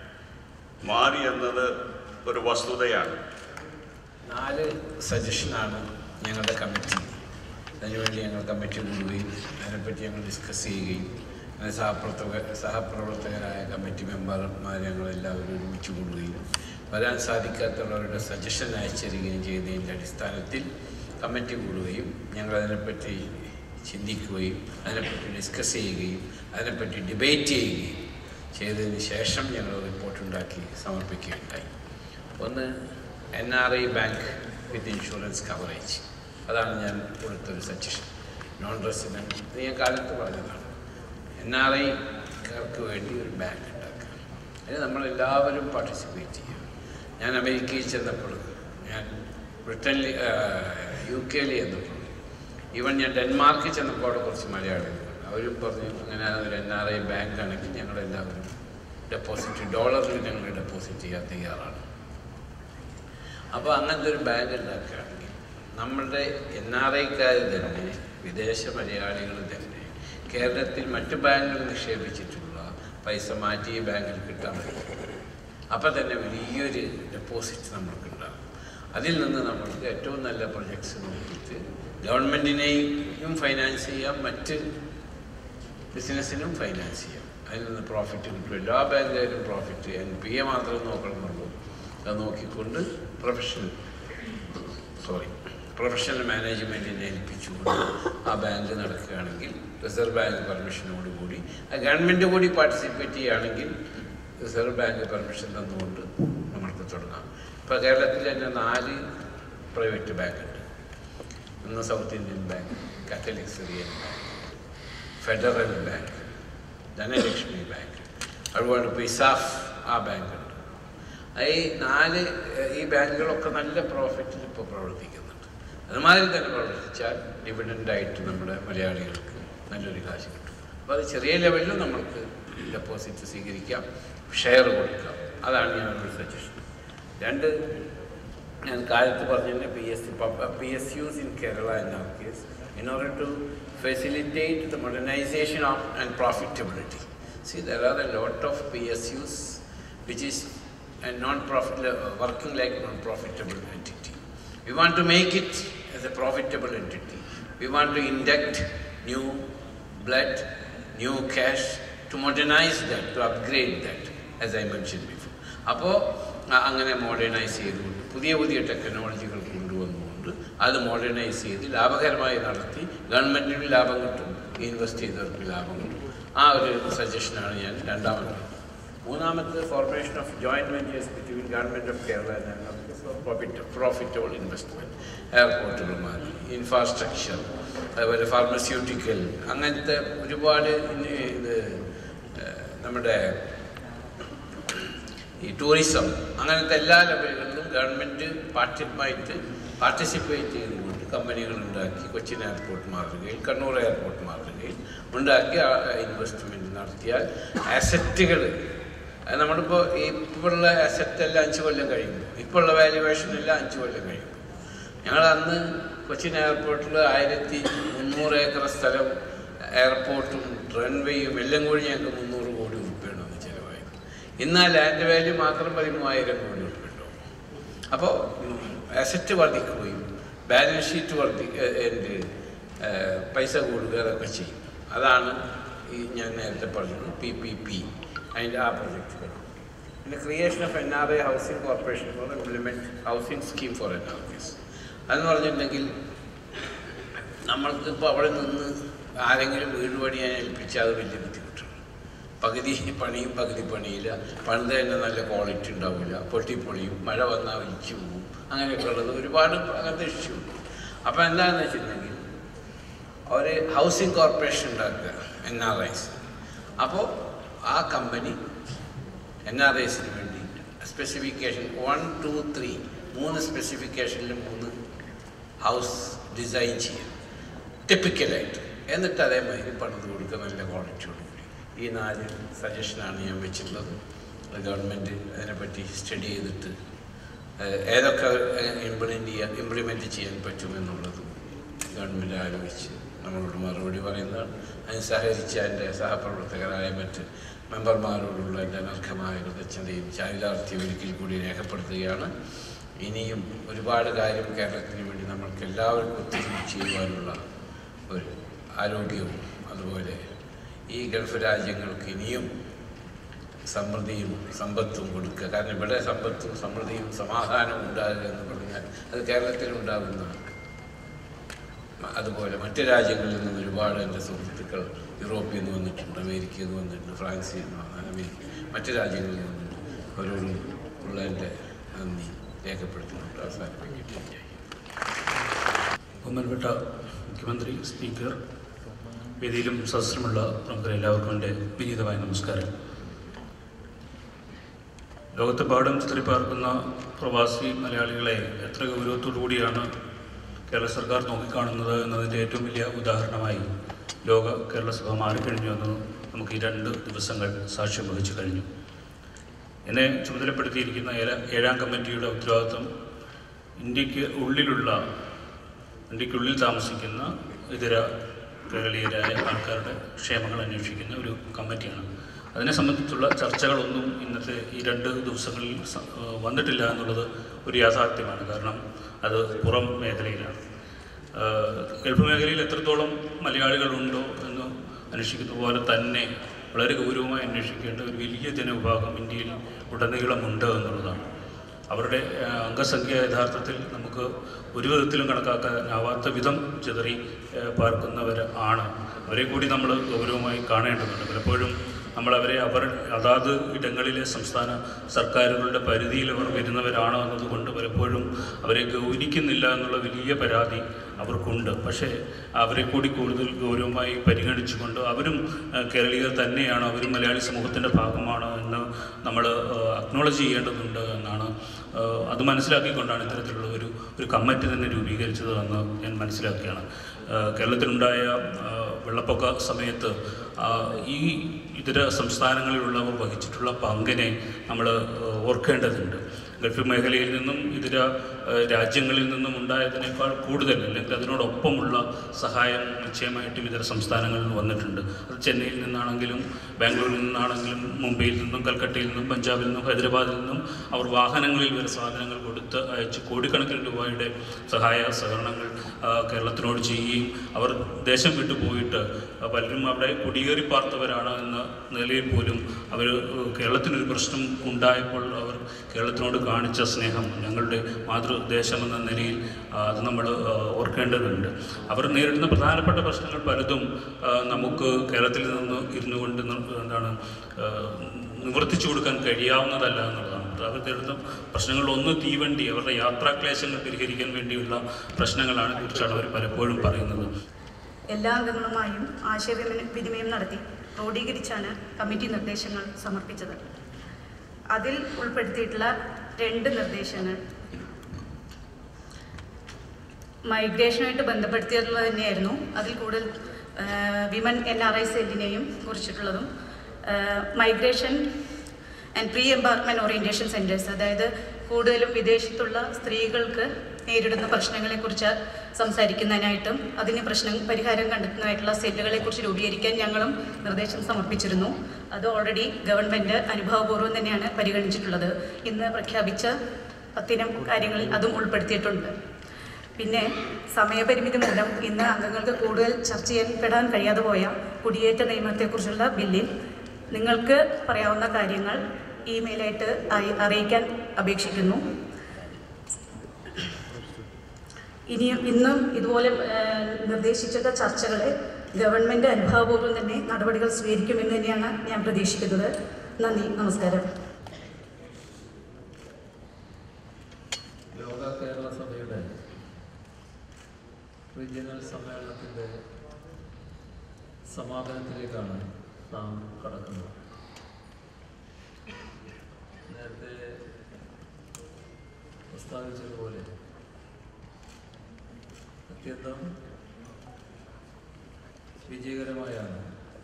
മാറി എന്നത് ഒരു വസ്തുതയാണ് നാല് സജഷനാണ് ഞങ്ങളുടെ കമ്മിറ്റി അതിനുവേണ്ടി ഞങ്ങൾ കമ്മിറ്റി കൂടുകയും അതിനെപ്പറ്റി ഞങ്ങൾ ഡിസ്കസ് ചെയ്യുകയും അങ്ങനെ സഹപ്രവർത്തക സഹപ്രവർത്തകരായ കമ്മിറ്റി മെമ്പർമാർ ഞങ്ങളെല്ലാവരും ഒരുമിച്ച് കൂടുകയും വരാൻ സാധിക്കാത്തവരുടെ സജഷൻ അയച്ചിരിക്കുകയും ചെയ്തതിൻ്റെ അടിസ്ഥാനത്തിൽ കമ്മിറ്റി കൂടുകയും ഞങ്ങൾ അതിനെപ്പറ്റി ചിന്തിക്കുകയും അതിനെപ്പറ്റി ഡിസ്കസ് ചെയ്യുകയും അതിനെപ്പറ്റി ഡിബേറ്റ് ചെയ്യുകയും ചെയ്തതിന് ശേഷം ഞങ്ങൾ റിപ്പോർട്ട് ഉണ്ടാക്കി സമർപ്പിക്കുകയുണ്ടായി ഒന്ന് N R I bank with insurance coverage അതാണ് ഞാൻ കൊടുത്തൊരു സജഷൻ നോൺ റെസിഡൻറ്റ് ഇത് ഞാൻ കാലത്ത് പറഞ്ഞതാണ് എൻ ആർ ഐക്കാർക്ക് വേണ്ടി ഒരു ബാങ്ക് ഉണ്ടാക്കുക അതിന് നമ്മളെല്ലാവരും പാർട്ടിസിപ്പേറ്റ് ചെയ്യുക ഞാൻ അമേരിക്കയിൽ ചെന്നപ്പോൾ ഞാൻ ബ്രിട്ടനിൽ യു കെയിൽ ചെന്നപ്പോൾ ഈവൻ ഞാൻ ഡെൻമാർക്കിൽ ചെന്നപ്പോൾ അവിടെ കുറച്ച് മലയാളികൾ അവരും പറഞ്ഞു അങ്ങനെ ഒരു എൻ ആർ ഐ ബാങ്ക് ആണെങ്കിൽ ഞങ്ങളെല്ലാവരും ഡെപ്പോസിറ്റ് ഡോളറിൽ ഞങ്ങൾ ഡെപ്പോസിറ്റ് ചെയ്യാൻ തയ്യാറാണ് അപ്പോൾ അങ്ങനത്തെ ഒരു ബാങ്ക് ഉണ്ടാക്കുകയാണെങ്കിൽ നമ്മളുടെ എൻ ആർ ഐക്കാർ തന്നെ വിദേശ മലയാളികൾ തന്നെ കേരളത്തിൽ മറ്റു ബാങ്കുകൾ നിക്ഷേപിച്ചിട്ടുള്ള പൈസ മാറ്റി ഈ ബാങ്കിൽ കിട്ടാൻ പറ്റും അപ്പം തന്നെ വലിയൊരു ഡെപ്പോസിറ്റ് നമ്മൾക്കുണ്ടാകും അതിൽ നിന്ന് നമ്മൾക്ക് ഏറ്റവും നല്ല പ്രൊജക്ട്സ് നോക്കിയിട്ട് ഗവൺമെൻറ്റിനെയും ഫൈനാൻസ് ചെയ്യാം മറ്റ് ബിസിനസ്സിനും ഫൈനാൻസ് ചെയ്യാം അതിൽ നിന്ന് പ്രോഫിറ്റ് കിട്ടും എല്ലാ ബാങ്കുകാരും പ്രോഫിറ്റ് എൻ പി എ മാത്രം നോക്കണമെന്നുള്ളൂ അത് നോക്കിക്കൊണ്ട് പ്രൊഫഷണൽ സോറി പ്രൊഫഷണൽ മാനേജ്മെൻറ്റിനെ ഏൽപ്പിച്ചുകൊണ്ട് ആ ബാങ്ക് നടക്കുകയാണെങ്കിൽ റിസർവ് ബാങ്ക് പെർമിഷനോട് കൂടി ആ ഗവൺമെൻറ് കൂടി പാർട്ടിസിപ്പേറ്റ് ചെയ്യുകയാണെങ്കിൽ റിസർവ് ബാങ്ക് പെർമിഷൻ തന്നുകൊണ്ട് നമ്മൾക്ക് തുടങ്ങാം ഇപ്പോൾ കേരളത്തിൽ തന്നെ നാല് പ്രൈവറ്റ് ബാങ്ക് ഉണ്ട് ഒന്ന് South Indian Bank Catholic Syrian Bank Federal Bank Dhanlaxmi bank അതുപോലെ പിസാഫ് ആ ബാങ്ക് ഉണ്ട് ഈ നാല് ഏഹ്, ഈ ബാങ്കുകളൊക്കെ നല്ല പ്രോഫിറ്റിൽ ഇപ്പോൾ പ്രവർത്തിക്കുന്നുണ്ട് അതുമാതിരി തന്നെ പ്രവർത്തിച്ചാൽ ഡിവിഡൻ്റായിട്ട് നമ്മുടെ മലയാളികൾക്ക് നല്ലൊരു കാശ് കിട്ടും അപ്പോൾ അത് ചെറിയ ലെവലിൽ നമ്മൾക്ക് ഡെപ്പോസിറ്റ് സ്വീകരിക്കാം ഷെയർ കൊടുക്കാം അതാണ് ഞാനൊരു സജഷൻ രണ്ട് ഞാൻ കാലത്ത് പറഞ്ഞതിൻ്റെ P S C P S us in Kerala in our case in order to facilitate the modernization of and profitability. See, there are a lot of PSUs which is a non-profit, uh, working like non-profitable entity. We want to make it as a profitable entity. We want to induct new blood, new cash, to modernize that, to upgrade that, as I mentioned before. അപ്പോൾ അങ്ങനെ മോഡേണൈസ് ചെയ്തുകൊണ്ട് പുതിയ പുതിയ ടെക്നോളജികൾ കൊണ്ടുവന്നുകൊണ്ട് അത് മോഡേണൈസ് ചെയ്ത് ലാഭകരമായി നടത്തി ഗവൺമെൻറ്റിന് ലാഭം കിട്ടും ഇൻവെസ്റ്റ് ചെയ്തവർക്ക് ലാഭം കിട്ടും ആ ഒരു സജഷനാണ് ഞാൻ രണ്ടാമത് മൂന്നാമത്തെ formation of joint ventures between government of Kerala profit profitable investment എയർപോർട്ടുകൾ മാറി ഇൻഫ്രാസ്ട്രക്ചർ അതുപോലെ ഫാർമസ്യൂട്ടിക്കൽ അങ്ങനത്തെ ഒരുപാട് ഇന്ന് ഇത് ഏഹ്, നമ്മുടെ ഈ ടൂറിസം അങ്ങനത്തെ എല്ലാ ലെവലുകളിലും ഗവൺമെൻറ് പാർട്ടിയുമായിട്ട് പാർട്ടിസിപ്പേറ്റ് ചെയ്തുകൊണ്ട് കമ്പനികൾ ഉണ്ടാക്കി കൊച്ചിൻ എയർപോർട്ട് മാതൃകയിൽ കണ്ണൂർ എയർപോർട്ട് മാതൃകയിൽ ഉണ്ടാക്കി ഇൻവെസ്റ്റ്മെൻറ്റ് നടത്തിയാൽ അസറ്റുകൾ അത് നമ്മളിപ്പോൾ ഇപ്പോഴുള്ള അസറ്റ് എല്ലാം അഞ്ച് കൊല്ലം കഴിയുമ്പോൾ ഇപ്പോൾ ഉള്ള വാല്യുവേഷൻ എല്ലാം അഞ്ച് കൊല്ലം കഴിയുമ്പോൾ ഞങ്ങൾ അന്ന് കൊച്ചിൻ എയർപോർട്ടിൽ ആയിരത്തി മുന്നൂറ് ഏക്കർ സ്ഥലം എയർപോർട്ടും റൺവേയും എല്ലാം കൂടി ഞങ്ങൾക്ക് മുന്നൂറ് കോടി ഉറുപ്പിയാണ് അന്ന് ചിലവായത് ഇന്ന് ആ ലാൻഡ് വാല്യൂ മാത്രം പതിമൂവായിരം കോടി ഉറുപ്പിയുണ്ടാവും അപ്പോൾ അസറ്റ് വർദ്ധിക്കുകയും ബാലൻസ് ഷീറ്റ് വർദ്ധി ഏ- എന്ത് ഏ, പൈസ കൂടുക അതൊക്കെ ചെയ്യും അതാണ് ഈ ഞാൻ നേരത്തെ പറഞ്ഞത് പി പി പി അതിൻ്റെ ആ പ്രൊജക്റ്റുകൾ പിന്നെ creation of N R I housing corporation for implement housing scheme for N R Ks അതെന്ന് പറഞ്ഞിട്ടുണ്ടെങ്കിൽ നമ്മൾക്ക് ഇപ്പോൾ അവിടെ നിന്ന് ആരെങ്കിലും വീട് പണിയാൻ ഏൽപ്പിച്ചാൽ അത് വലിയ ബുദ്ധിമുട്ടാണ് പകുതി പണിയും പകുതി പണിയില്ല പണിത് തന്നെ നല്ല ക്വാളിറ്റി ഉണ്ടാവില്ല പൊട്ടിപ്പൊളിയും മഴ വന്നാൽ ഒലിച്ചു പോകും അങ്ങനെയൊക്കെ ഉള്ളത് ഒരുപാട് അങ്ങനത്തെ ഇഷ്യൂ ഉണ്ട് അപ്പോൾ എന്താണെന്ന് വെച്ചിട്ടുണ്ടെങ്കിൽ ഒരു ഹൗസിംഗ് കോർപ്പറേഷൻ ഉണ്ടാക്കുക എൻ ആർ ഐസ് അപ്പോൾ ആ കമ്പനി എൻ ആർ ഐസിന് വേണ്ടി സ്പെസിഫിക്കേഷൻ വൺ ടു ത്രീ മൂന്ന് സ്പെസിഫിക്കേഷനിൽ മൂന്ന് ഹൗസ് ഡിസൈൻ ചെയ്യാം ടിപ്പിക്കലായിട്ട് എന്നിട്ട് അതേമാതിരി പണിത് കൊടുക്കുക നല്ല ക്വാളിറ്റിയോടുകൂടി ഈ നാല് സജഷനാണ് ഞാൻ വെച്ചിട്ടുള്ളത് ഗവൺമെൻറ് അതിനെപ്പറ്റി സ്റ്റഡി ചെയ്തിട്ട് ഏഹ്, ഏതൊക്കെ ഇംപ്ലിമെൻ്റ് ചെയ്യാൻ ഇംപ്ലിമെൻ്റ് ചെയ്യാൻ പറ്റുമെന്നുള്ളത് ഗവൺമെൻറ് ആലോചിച്ച് നമ്മളോട് മറുപടി പറയുന്നതാണ് അതിന് സഹകരിച്ച എൻ്റെ സഹപ്രവർത്തകരായ മറ്റ് മെമ്പർമാരോടുള്ള എൻ്റെ അനർഹമായ കൃതജ്ഞതയും ചാരിതാർത്ഥ്യം ഒരിക്കൽ കൂടി രേഖപ്പെടുത്തുകയാണ് ഇനിയും ഒരുപാട് കാര്യം കേരളത്തിന് വേണ്ടി നമ്മൾക്ക് എല്ലാവർക്കും ഒത്തൊരുമിച്ച് ചെയ്യുവാനുള്ള ഒരു ആരോഗ്യവും അതുപോലെ ഈ ഗൾഫ് രാജ്യങ്ങൾക്ക് ഇനിയും സമൃദ്ധിയും സമ്പത്തും കൊടുക്കുക കാരണം ഇവിടെ സമ്പത്തും സമൃദ്ധിയും സമാധാനവും ഉണ്ടാകുക എന്ന് പറഞ്ഞാൽ അത് കേരളത്തിൽ ഉണ്ടാകുന്നതാണ് മ- അതുപോലെ മറ്റ് രാജ്യങ്ങളിൽ നിന്നും ഒരുപാട് എൻ്റെ സുഹൃത്തുക്കൾ യൂറോപ്പിൽ നിന്ന് വന്നിട്ടുണ്ട് അമേരിക്കയിൽ നിന്ന് വന്നിട്ടുണ്ട് ഫ്രാൻസിൽ നിന്ന് വന്നിട്ടുണ്ട് അമേരിക്ക മറ്റ് രാജ്യങ്ങളിൽ നിന്ന് വന്നിട്ടുണ്ട് അവരോടും ഉള്ള എൻ്റെ നന്ദി രേഖപ്പെടുത്തുന്നുണ്ട് അവസാനിപ്പിക്കും ബഹുമാനപ്പെട്ട മുഖ്യമന്ത്രി സ്പീക്കർ വേദിയിലും സദസ്സിലുമുള്ള പ്രമുഖർ എല്ലാവർക്കും എൻ്റെ വിനീതമായ നമസ്കാരം ലോകത്തെമ്പാടും ചിത്രിപ്പാർക്കുന്ന പ്രവാസി മലയാളികളെ എത്ര ഗൗരവത്തോടു കൂടിയാണ് കേരള സർക്കാർ നോക്കിക്കാണുന്നത് എന്നതിൻ്റെ ഏറ്റവും വലിയ ഉദാഹരണമായി ലോക കേരള സഭ മാറിക്കഴിഞ്ഞു എന്ന് നമുക്ക് ഈ രണ്ട് ദിവസങ്ങൾ സാക്ഷ്യം വഹിച്ചു കഴിഞ്ഞു എന്നെ ചുമതലപ്പെടുത്തിയിരിക്കുന്ന ഏഴ- ഏഴാം കമ്മിറ്റിയുടെ ഉത്തരവാദിത്വം ഇന്ത്യക്ക് ഉള്ളിലുള്ള ഇന്ത്യക്കുള്ളിൽ താമസിക്കുന്ന ഇതര കേരളീയരായ ആൾക്കാരുടെ ക്ഷേമങ്ങൾ അന്വേഷിക്കുന്ന ഒരു കമ്മിറ്റിയാണ് അതിനെ സംബന്ധിച്ചുള്ള ചർച്ചകളൊന്നും ഇന്നത്തെ ഈ രണ്ട് ദിവസങ്ങളിൽ സ- ഏഹ് വന്നിട്ടില്ല എന്നുള്ളത് ഒരു യാഥാർത്ഥ്യമാണ് കാരണം അത് പുറം മേഖലയിലാണ് ഏഹ് ഗൾഫ് മേഖലയിൽ എത്രത്തോളം മലയാളികളുണ്ടോ എന്ന് അന്വേഷിക്കുന്ന പോലെ തന്നെ വളരെ ഗൗരവമായി അന്വേഷിക്കേണ്ട ഒരു വലിയ ജനവിഭാഗം ഇന്ത്യയിൽ ഉടനീളമുണ്ട് എന്നുള്ളതാണ് അവരുടെ ആ, അംഗസംഖ്യ യഥാർത്ഥത്തിൽ നമുക്ക് ഒരു വിധത്തിലും കണക്കാക്കാനാവാത്ത വിധം ചിതറി ആ, പാർക്കുന്നവർ ആണ് അവരെ കൂടി നമ്മൾ ഗൗരവമായി കാണേണ്ടതുണ്ട് പലപ്പോഴും നമ്മൾ അവരെ അവർ അതാത് ഇടങ്ങളിലെ സംസ്ഥാന സർക്കാരുകളുടെ പരിധിയിൽ അവർ വരുന്നവരാണോ എന്നതുകൊണ്ട് പലപ്പോഴും അവരെ ഗൗനിക്കുന്നില്ല എന്നുള്ള വലിയ പരാതി അവർക്കുണ്ട് പക്ഷേ അവരെ കൂടി കൂടുതൽ ഗൗരവമായി പരിഗണിച്ചുകൊണ്ട് അവരും ആ, കേരളീയർ തന്നെയാണ് അവരും മലയാളി സമൂഹത്തിൻ്റെ ഭാഗമാണ് എന്ന് നമ്മൾ അക്നോളജ് ചെയ്യേണ്ടതുണ്ട് എന്നാണ് ആ, അത് മനസ്സിലാക്കിക്കൊണ്ടാണ് ഇത്തരത്തിലുള്ള ഒരു ഒരു കമ്മിറ്റി തന്നെ രൂപീകരിച്ചത് എന്ന് ഞാൻ മനസ്സിലാക്കുകയാണ് ആ, കേരളത്തിലുണ്ടായ ആ, വെള്ളപ്പൊക്ക സമയത്ത് ആ, ഈ ഇതര സംസ്ഥാനങ്ങളിലുള്ളവർ വഹിച്ചിട്ടുള്ള പങ്കിനെ നമ്മൾ ഓർക്കേണ്ടതുണ്ട് ഗൾഫ് മേഖലയിൽ നിന്നും ഇതര ആ, രാജ്യങ്ങളിൽ നിന്നും ഉണ്ടായതിനേക്കാൾ കൂടുതൽ അല്ലെങ്കിൽ അതിനോടൊപ്പമുള്ള സഹായം നിശ്ചയമായിട്ടും ഇതര സംസ്ഥാനങ്ങളിൽ നിന്ന് വന്നിട്ടുണ്ട് അത് ചെന്നൈയിൽ നിന്നാണെങ്കിലും ബാംഗ്ലൂരിൽ നിന്നാണെങ്കിലും മുംബൈയിൽ നിന്നും കൽക്കട്ടയിൽ നിന്നും പഞ്ചാബിൽ നിന്നും ഹൈദരാബാദിൽ നിന്നും അവർ വാഹനങ്ങളിൽ വരെ സാധനങ്ങൾ കൊടുത്ത് അയച്ച് കോടിക്കണക്കിന് രൂപയുടെ സഹായ സഹകരണങ്ങൾ ആ, കേരളത്തിനോട് ചെയ്യുകയും അവർ ദേശം വിട്ടു പോയിട്ട് ആ, പലരും അവിടെ കുടിയേറി പാർത്തവരാണ് എന്ന നിലയിൽ പോലും അവർ കേരളത്തിനൊരു പ്രശ്നം ഉണ്ടായപ്പോൾ അവർ കേരളത്തിനോട് കാണിച്ച സ്നേഹം ഞങ്ങളുടെ മാതൃദേശം എന്ന നിലയിൽ ആ, അത് നമ്മൾ ആ, ഓർക്കേണ്ടതുണ്ട് അവർ നേരിടുന്ന പ്രധാനപ്പെട്ട പ്രശ്നങ്ങൾ പലതും ആ, നമുക്ക് കേരളത്തിൽ നിന്ന് ഇരുന്നു കൊണ്ട് ന- എന്താണ് ആ, നിവർത്തിച്ചു കൊടുക്കാൻ കഴിയാവുന്നതല്ല എന്നുള്ളതാണ് അവർ നേരിടുന്ന പ്രശ്നങ്ങൾ ഒന്ന് തീവണ്ടി അവരുടെ യാത്രാക്ലേശങ്ങൾ പരിഹരിക്കാൻ വേണ്ടിയുള്ള പ്രശ്നങ്ങളാണ് കുറിച്ചാണ് അവർ പലപ്പോഴും പറയുന്നത് എല്ലാ അംഗങ്ങളുമായും ആശയവിനിമയം വിനിമയം നടത്തി ക്രോഡീകരിച്ചാണ് കമ്മിറ്റി നിർദ്ദേശങ്ങൾ സമർപ്പിച്ചത് അതിൽ ഉൾപ്പെടുത്തിയിട്ടുള്ള രണ്ട് നിർദ്ദേശങ്ങൾ മൈഗ്രേഷനുമായിട്ട് ബന്ധപ്പെടുത്തിയിട്ടുള്ളത് തന്നെയായിരുന്നു അതിൽ കൂടുതൽ വിമൻ എൻ ആർ ഐ സെല്ലിനെയും കുറിച്ചിട്ടുള്ളതും migration and pre embarkment orientation centres അതായത് കൂടുതലും വിദേശത്തുള്ള സ്ത്രീകൾക്ക് നേരിടുന്ന പ്രശ്നങ്ങളെക്കുറിച്ച് സംസാരിക്കുന്നതിനായിട്ടും അതിന് പ്രശ്നം പരിഹാരം കണ്ടെത്തുന്നതായിട്ടുള്ള സെല്ലുകളെക്കുറിച്ച് രൂപീകരിക്കാൻ ഞങ്ങളും നിർദ്ദേശം സമർപ്പിച്ചിരുന്നു അത് ഓൾറെഡി ഗവൺമെൻറ് അനുഭവപൂർവ്വം തന്നെയാണ് പരിഗണിച്ചിട്ടുള്ളത് ഇന്ന് പ്രഖ്യാപിച്ച പത്തിനം കാര്യങ്ങളിൽ അതും ഉൾപ്പെടുത്തിയിട്ടുണ്ട് പിന്നെ സമയപരിമിതി മൂലം ഇന്ന് അംഗങ്ങൾക്ക് കൂടുതൽ ചർച്ച ചെയ്യപ്പെടാൻ കഴിയാതെ പോയ കുടിയേറ്റ നിയമത്തെക്കുറിച്ചുള്ള ബില്ലിൽ നിങ്ങൾക്ക് പറയാവുന്ന കാര്യങ്ങൾ ഇമെയിലായിട്ട് അയ- അറിയിക്കാൻ അപേക്ഷിക്കുന്നു ഇനിയും ഇന്നും ഇതുപോലെ ഏഹ്, നിർദ്ദേശിച്ചിട്ട ചർച്ചകളെ ഗവൺമെൻറ് അനുഭാവപൂർവ്വം തന്നെ നടപടികൾ സ്വീകരിക്കുമെന്ന് തന്നെയാണ് ഞാൻ പ്രതീക്ഷിക്കുന്നത് നന്ദി നമസ്കാരം ലോക കേരള സഭയുടെ റീജിയണൽ സമ്മേളനത്തിൻ്റെ സമാപനത്തിലേക്കാണ് നാം കടക്കുന്നത് നേരത്തെ പ്രസ്താവിച്ചതുപോലെ അത്യന്തം വിജയകരമായാണ്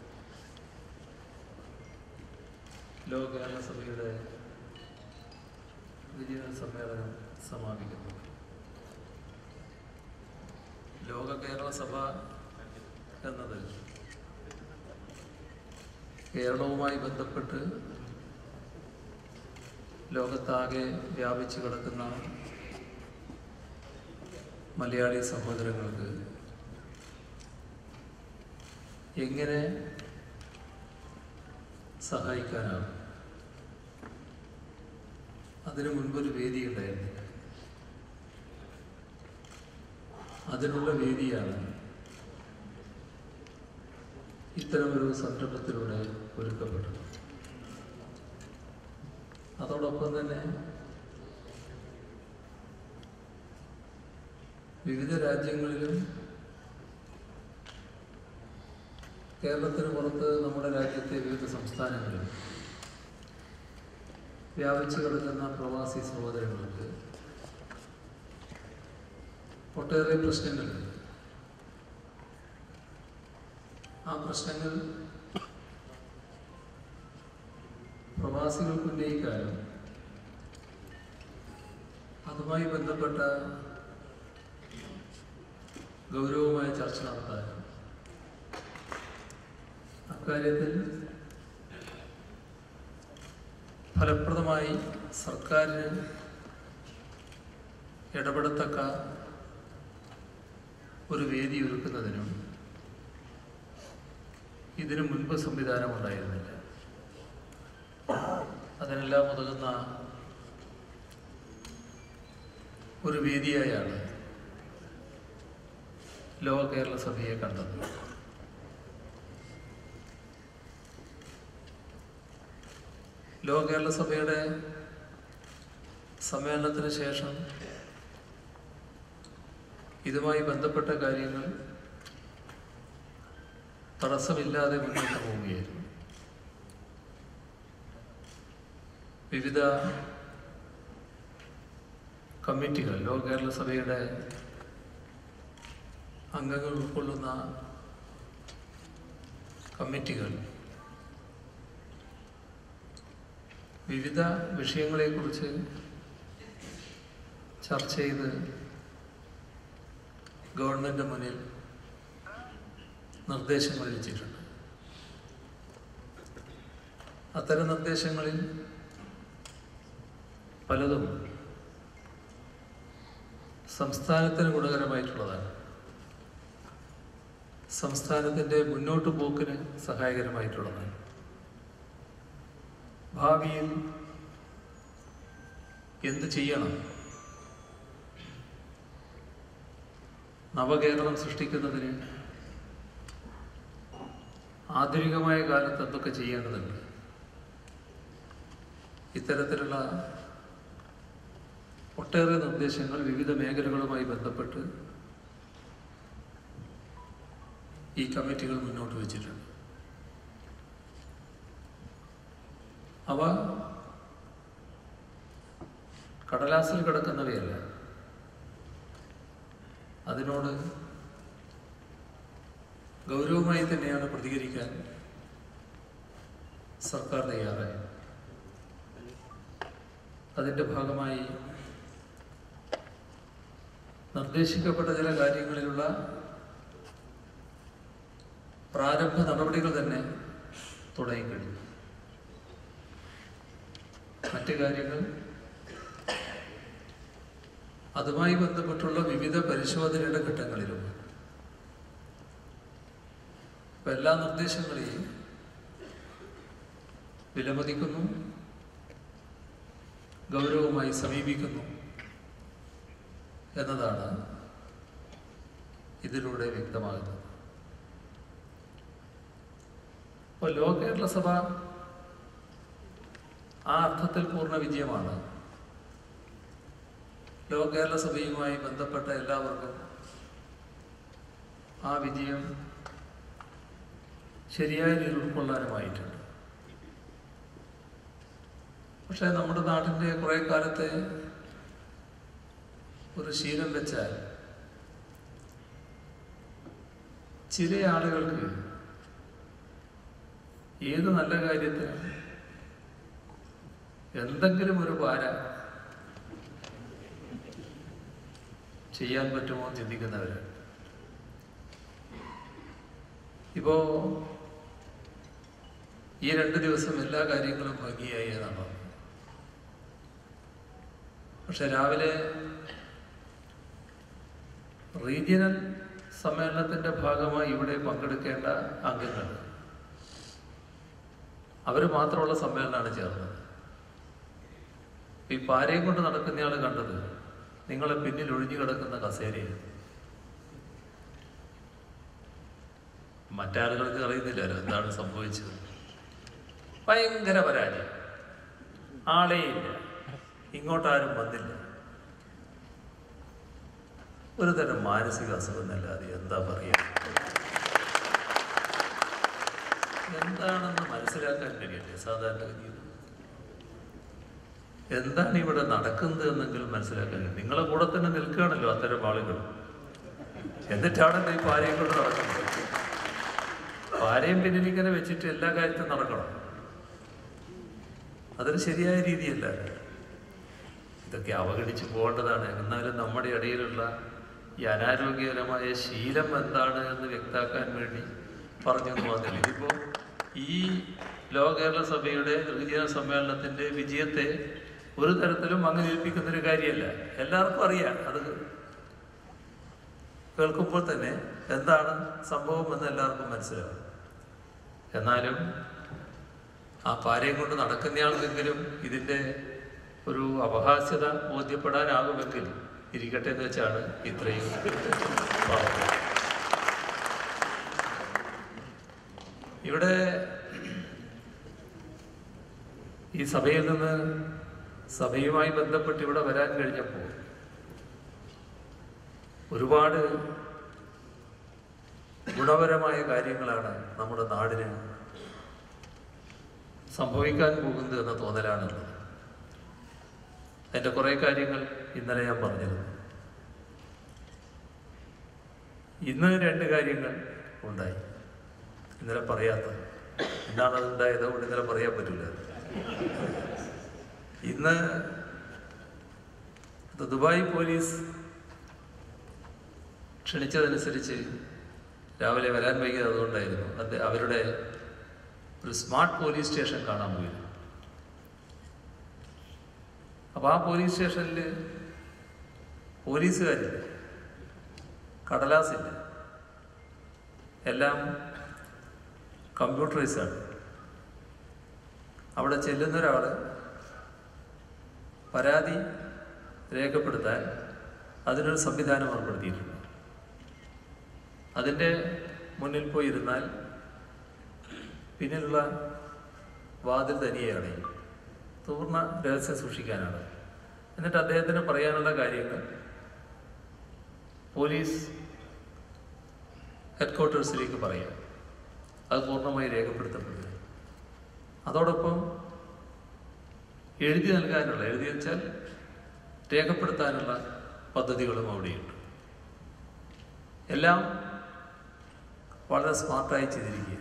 ലോക കേരള സഭയുടെ വിജയ സമ്മേളനം സമാപിക്കുന്നത് ലോക കേരള സഭ എന്നത് കേരളവുമായി ബന്ധപ്പെട്ട് ലോകത്താകെ വ്യാപിച്ചു കിടക്കുന്ന മലയാളി സഹോദരങ്ങൾക്ക് എങ്ങനെ സഹായിക്കാനാവും അതിനു മുൻപൊരു വേദി ഉണ്ടായിരുന്നില്ല അതിനുള്ള വേദിയാണ് ഇത്തരമൊരു സംരംഭത്തിലൂടെ ഒരുക്കപ്പെട്ടത് അതോടൊപ്പം തന്നെ വിവിധ രാജ്യങ്ങളിലും കേരളത്തിന് പുറത്ത് നമ്മുടെ രാജ്യത്തെ വിവിധ സംസ്ഥാനങ്ങളിലും വ്യാപിച്ചു കിടക്കുന്ന പ്രവാസി സഹോദരങ്ങൾക്ക് ഒട്ടേറെ പ്രശ്നങ്ങളുണ്ട് ആ പ്രശ്നങ്ങൾ പ്രവാസികൾക്ക് ഉന്നയിക്കാനും അതുമായി ബന്ധപ്പെട്ട ഗൗരവമായ ചർച്ച നടത്താനും അക്കാര്യത്തിൽ ഫലപ്രദമായി സർക്കാരിന് ഇടപെടത്തക്ക ഒരു വേദി ഒരുക്കുന്നതിനും ഇതിനു മുൻപ് സംവിധാനം ഉണ്ടായിരുന്നില്ല അതിനെല്ലാം ഉതകുന്ന ഒരു വേദിയായാണ് ലോക കേരള സഭയെ കണ്ടത് ലോക കേരള സഭയുടെ സമ്മേളനത്തിന് ശേഷം ഇതുമായി ബന്ധപ്പെട്ട കാര്യങ്ങൾ തടസ്സമില്ലാതെ മുന്നോട്ട് പോവുകയായിരുന്നു വിവിധ കമ്മിറ്റികൾ ലോക കേരള സഭയുടെ അംഗങ്ങൾ ഉൾക്കൊള്ളുന്ന കമ്മിറ്റികൾ വിവിധ വിഷയങ്ങളെക്കുറിച്ച് ചർച്ച ചെയ്ത് ഗവൺമെൻറ് മുന്നിൽ നിർദ്ദേശങ്ങൾ വെച്ചിട്ടുണ്ട് അത്തരം നിർദ്ദേശങ്ങളിൽ പലതും സംസ്ഥാനത്തിന് ഗുണകരമായിട്ടുള്ളതാണ് സംസ്ഥാനത്തിൻ്റെ മുന്നോട്ട് പോക്കിന് സഹായകരമായിട്ടുള്ളതാണ് ഭാവിയിൽ എന്ത് ചെയ്യണം നവകേരളം സൃഷ്ടിക്കുന്നതിന് ആധുനികമായ കാലത്ത് എന്തൊക്കെ ചെയ്യേണ്ടതുണ്ട് ഇത്തരത്തിലുള്ള ഒട്ടേറെ നിർദ്ദേശങ്ങൾ വിവിധ മേഖലകളുമായി ബന്ധപ്പെട്ട് ഈ കമ്മിറ്റികൾ മുന്നോട്ട് വച്ചിട്ടുണ്ട് അവ കടലാസിൽ കിടക്കുന്നവയല്ല അതിനോട് ഗൗരവമായി തന്നെയാണ് പ്രതികരിക്കാൻ സർക്കാർ തയ്യാറായത് അതിൻ്റെ ഭാഗമായി നിർദ്ദേശിക്കപ്പെട്ട ചില കാര്യങ്ങളിലുള്ള പ്രാരംഭ നടപടികൾ തന്നെ തുടങ്ങിക്കഴിഞ്ഞു മറ്റു കാര്യങ്ങൾ അതുമായി ബന്ധപ്പെട്ടുള്ള വിവിധ പരിശോധനയുടെ ഘട്ടങ്ങളിലും ഇപ്പൊ എല്ലാ നിർദ്ദേശങ്ങളെയും വിലമതിക്കുന്നു ഗൗരവമായി സമീപിക്കുന്നു എന്നതാണ് ഇതിലൂടെ വ്യക്തമാകുന്നത് അപ്പോൾ ലോക കേരള സഭ ആ അർത്ഥത്തിൽ പൂർണ്ണ വിജയമാണ് ലോക കേരള സഭയുമായി ബന്ധപ്പെട്ട എല്ലാവർക്കും ആ വിജയം ശരിയായ രീതിയിൽ ഉൾക്കൊള്ളാനുമായിട്ടുണ്ട് പക്ഷേ നമ്മുടെ നാട്ടിൻ്റെ കുറേ കാലത്തെ ഒരു ശീലം വെച്ചാൽ ചില ആളുകൾക്ക് ഏത് നല്ല കാര്യത്തിനും എന്തെങ്കിലും ഒരു പാര ചെയ്യാൻ പറ്റുമോ എന്ന് ചിന്തിക്കുന്നവരാണ് ഇപ്പോ ഈ രണ്ട് ദിവസം എല്ലാ കാര്യങ്ങളും ഭംഗിയായി എന്നാണ് പക്ഷെ രാവിലെ റീജിയണൽ സമ്മേളനത്തിന്റെ ഭാഗമായി ഇവിടെ പങ്കെടുക്കേണ്ട അംഗങ്ങൾ അവർ മാത്രമുള്ള സമ്മേളനമാണ് ചേർന്നത് ഈ പാരയും കൊണ്ട് നടക്കുന്നയാൾ കണ്ടത് നിങ്ങളെ പിന്നിൽ ഒഴിഞ്ഞു കിടക്കുന്ന കസേരയാണ് മറ്റാളുകൾക്ക് അറിയുന്നില്ലല്ലോ എന്താണ് സംഭവിച്ചത് ഭയങ്കര പരാജയം ആളേയില്ല ഇങ്ങോട്ടാരും വന്നില്ല ഒരു തരം മാനസിക അസുഖം എന്നല്ലാതെ എന്താ പറയുക എന്താണെന്ന് മനസ്സിലാക്കാൻ കഴിയട്ടെ സാധാരണഗതിയിൽ എന്താണ് ഇവിടെ നടക്കുന്നത് എന്നെങ്കിലും മനസ്സിലാക്കാൻ കഴിയും നിങ്ങളെ കൂടെ തന്നെ നിൽക്കുകയാണല്ലോ അത്തരം ആളുകൾ എന്നിട്ടാണല്ലോ ഈ പാരയും കൊണ്ട് നടക്കുന്നത് പാരയും പിന്നിൽ ഇങ്ങനെ വെച്ചിട്ട് എല്ലാ കാര്യത്തിലും നടക്കണം അതൊരു ശരിയായ രീതിയല്ല ഇതൊക്കെ അവഗണിച്ച് പോകേണ്ടതാണ് എന്നാലും നമ്മുടെ ഇടയിലുള്ള ഈ അനാരോഗ്യകരമായ ശീലം എന്താണ് എന്ന് വ്യക്താക്കാൻ വേണ്ടി പറഞ്ഞു എന്ന് മാത്രമല്ല ഇതിപ്പോ ഈ ലോക കേരള സഭയുടെ ത്രിജന സമ്മേളനത്തിന്റെ വിജയത്തെ ഒരു തരത്തിലും അംഗീകരിപ്പിക്കുന്ന ഒരു കാര്യമല്ല എല്ലാവർക്കും അറിയാം അത് കേൾക്കുമ്പോൾ തന്നെ എന്താണ് സംഭവം എന്ന് എല്ലാവർക്കും മനസ്സിലാവും എന്നാലും ആ പാരയും കൊണ്ട് നടക്കുന്നയാൾക്കെങ്കിലും ഇതിൻ്റെ ഒരു അപഹാസ്യത ബോധ്യപ്പെടാനാകുമെങ്കിൽ ഇരിക്കട്ടെ എന്ന് വെച്ചാണ് ഇത്രയും പറഞ്ഞത് ഇവിടെ ഈ സഭയിൽ നിന്ന് സഭയുമായി ബന്ധപ്പെട്ട് ഇവിടെ വരാൻ കഴിഞ്ഞപ്പോൾ ഒരുപാട് ഗുണപരമായ കാര്യങ്ങളാണ് നമ്മുടെ നാടിന് സംഭവിക്കാൻ പോകുന്നത് എന്ന തോന്നലാണുള്ളത് അതിൻ്റെ കുറേ കാര്യങ്ങൾ ഇന്നലെ ഞാൻ പറഞ്ഞിരുന്നു ഇന്ന് രണ്ട് കാര്യങ്ങൾ ഉണ്ടായി ഇന്നലെ പറയാത്തത് എന്താണ് അത് ഉണ്ടായത് അതുകൊണ്ട് ഇന്നലെ പറയാൻ പറ്റില്ല ഇന്ന് ഇത് ദുബായ് പോലീസ് ക്ഷണിച്ചതനുസരിച്ച് രാവിലെ വരാൻ വൈകിയത് അതുകൊണ്ടായിരുന്നു അത് അവരുടെ ഒരു സ്മാർട്ട് പോലീസ് സ്റ്റേഷൻ കാണാൻ പോയി അപ്പോൾ ആ പോലീസ് സ്റ്റേഷനിൽ പോലീസുകാരില്ല കടലാസില്ല എല്ലാം കമ്പ്യൂട്ടറൈസാണ് അവിടെ ചെല്ലുന്ന ഒരാൾ പരാതി രേഖപ്പെടുത്താൻ അതിനൊരു സംവിധാനം ഏർപ്പെടുത്തിയിട്ടുണ്ട് അതിൻ്റെ മുന്നിൽ പോയി ഇരുന്നാൽ പിന്നിലുള്ള വാതിൽ തനിയെയാണ് പൂർണ്ണ രഹസ്യം സൂക്ഷിക്കാനാണ് എന്നിട്ട് അദ്ദേഹത്തിന് പറയാനുള്ള കാര്യങ്ങൾ പോലീസ് ഹെഡ്ക്വാർട്ടേഴ്സിലേക്ക് പറയാം അത് പൂർണ്ണമായി രേഖപ്പെടുത്തപ്പെടുക അതോടൊപ്പം എഴുതി നൽകാനുള്ള എഴുതി വെച്ചാൽ രേഖപ്പെടുത്താനുള്ള പദ്ധതികളും അവിടെയുണ്ട് എല്ലാം വളരെ സ്മാർട്ടായി ചെയ്തിരിക്കുക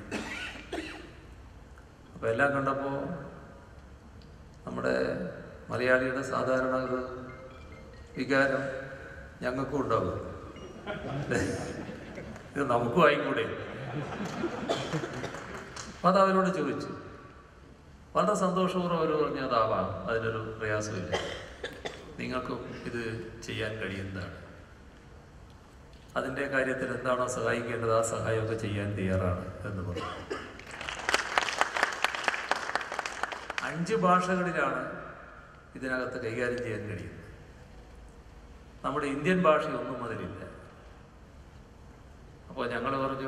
അപ്പോൾ എല്ലാം കണ്ടപ്പോൾ നമ്മുടെ മലയാളിയുടെ സാധാരണ ഒരു വികാരം ഞങ്ങൾക്കും ഉണ്ടാവും ഇത് നമുക്കും ആയിക്കൂടെ അപ്പം അത് അവരോട് ചോദിച്ചു വളരെ സന്തോഷപൂർവ്വം അവർ പറഞ്ഞു അതാവാം അതിനൊരു പ്രയാസമില്ല നിങ്ങൾക്കും ഇത് ചെയ്യാൻ കഴിയുന്നതാണ് അതിൻ്റെ കാര്യത്തിൽ എന്താണോ സഹായിക്കേണ്ടത് ആ സഹായമൊക്കെ ചെയ്യാൻ തയ്യാറാണ് എന്ന് പറഞ്ഞു അഞ്ച് ഭാഷകളിലാണ് ഇതിനകത്ത് കൈകാര്യം ചെയ്യാൻ കഴിയുന്നത് നമ്മുടെ ഇന്ത്യൻ ഭാഷ ഒന്നും അതിലില്ല അപ്പോൾ ഞങ്ങൾ പറഞ്ഞു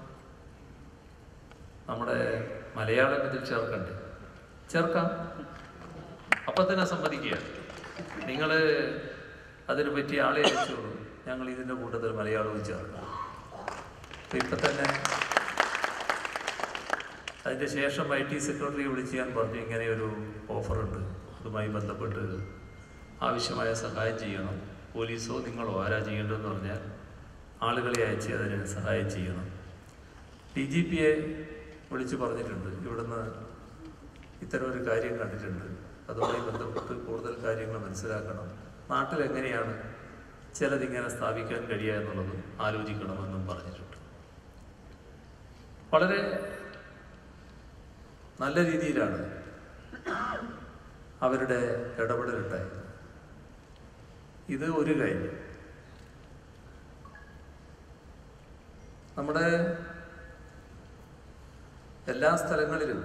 നമ്മുടെ മലയാളം ഇതിൽ ചേർക്കണ്ടേ ചേർക്കാം അപ്പം തന്നെ സമ്മതിക്കുക നിങ്ങൾ അതിന് പറ്റിയ ആളെ അയച്ചോളൂ ഞങ്ങൾ ഇതിൻ്റെ കൂട്ടത്തിൽ മലയാളവും ചേർക്കാം അപ്പം ഇപ്പം തന്നെ അതിൻ്റെ ശേഷം ഐ ടി സെക്രട്ടറി വിളിച്ച് ഞാൻ പറഞ്ഞു ഇങ്ങനെ ഒരു ഓഫറുണ്ട് അതുമായി ബന്ധപ്പെട്ട് ആവശ്യമായ സഹായം ചെയ്യണം പോലീസോ നിങ്ങളോ ആരാ ചെയ്യേണ്ടതെന്ന് പറഞ്ഞാൽ ആളുകളെ അയച്ച് അതിന് സഹായം ചെയ്യണം ഡി ജി പിയെ വിളിച്ചു പറഞ്ഞിട്ടുണ്ട് ഇവിടുന്ന് ഇത്തരം ഒരു കാര്യം കണ്ടിട്ടുണ്ട് അതുമായി ബന്ധപ്പെട്ട് കൂടുതൽ കാര്യങ്ങൾ മനസ്സിലാക്കണം നാട്ടിൽ എങ്ങനെയാണ് ചിലതിങ്ങനെ സ്ഥാപിക്കാൻ കഴിയുക എന്നുള്ളതും ആലോചിക്കണമെന്നും പറഞ്ഞിട്ടുണ്ട് വളരെ നല്ല രീതിയിലാണ് അവരുടെ ഇടപെടലുണ്ടായത് ഇത് ഒരു കാര്യം നമ്മുടെ എല്ലാ സ്ഥലങ്ങളിലും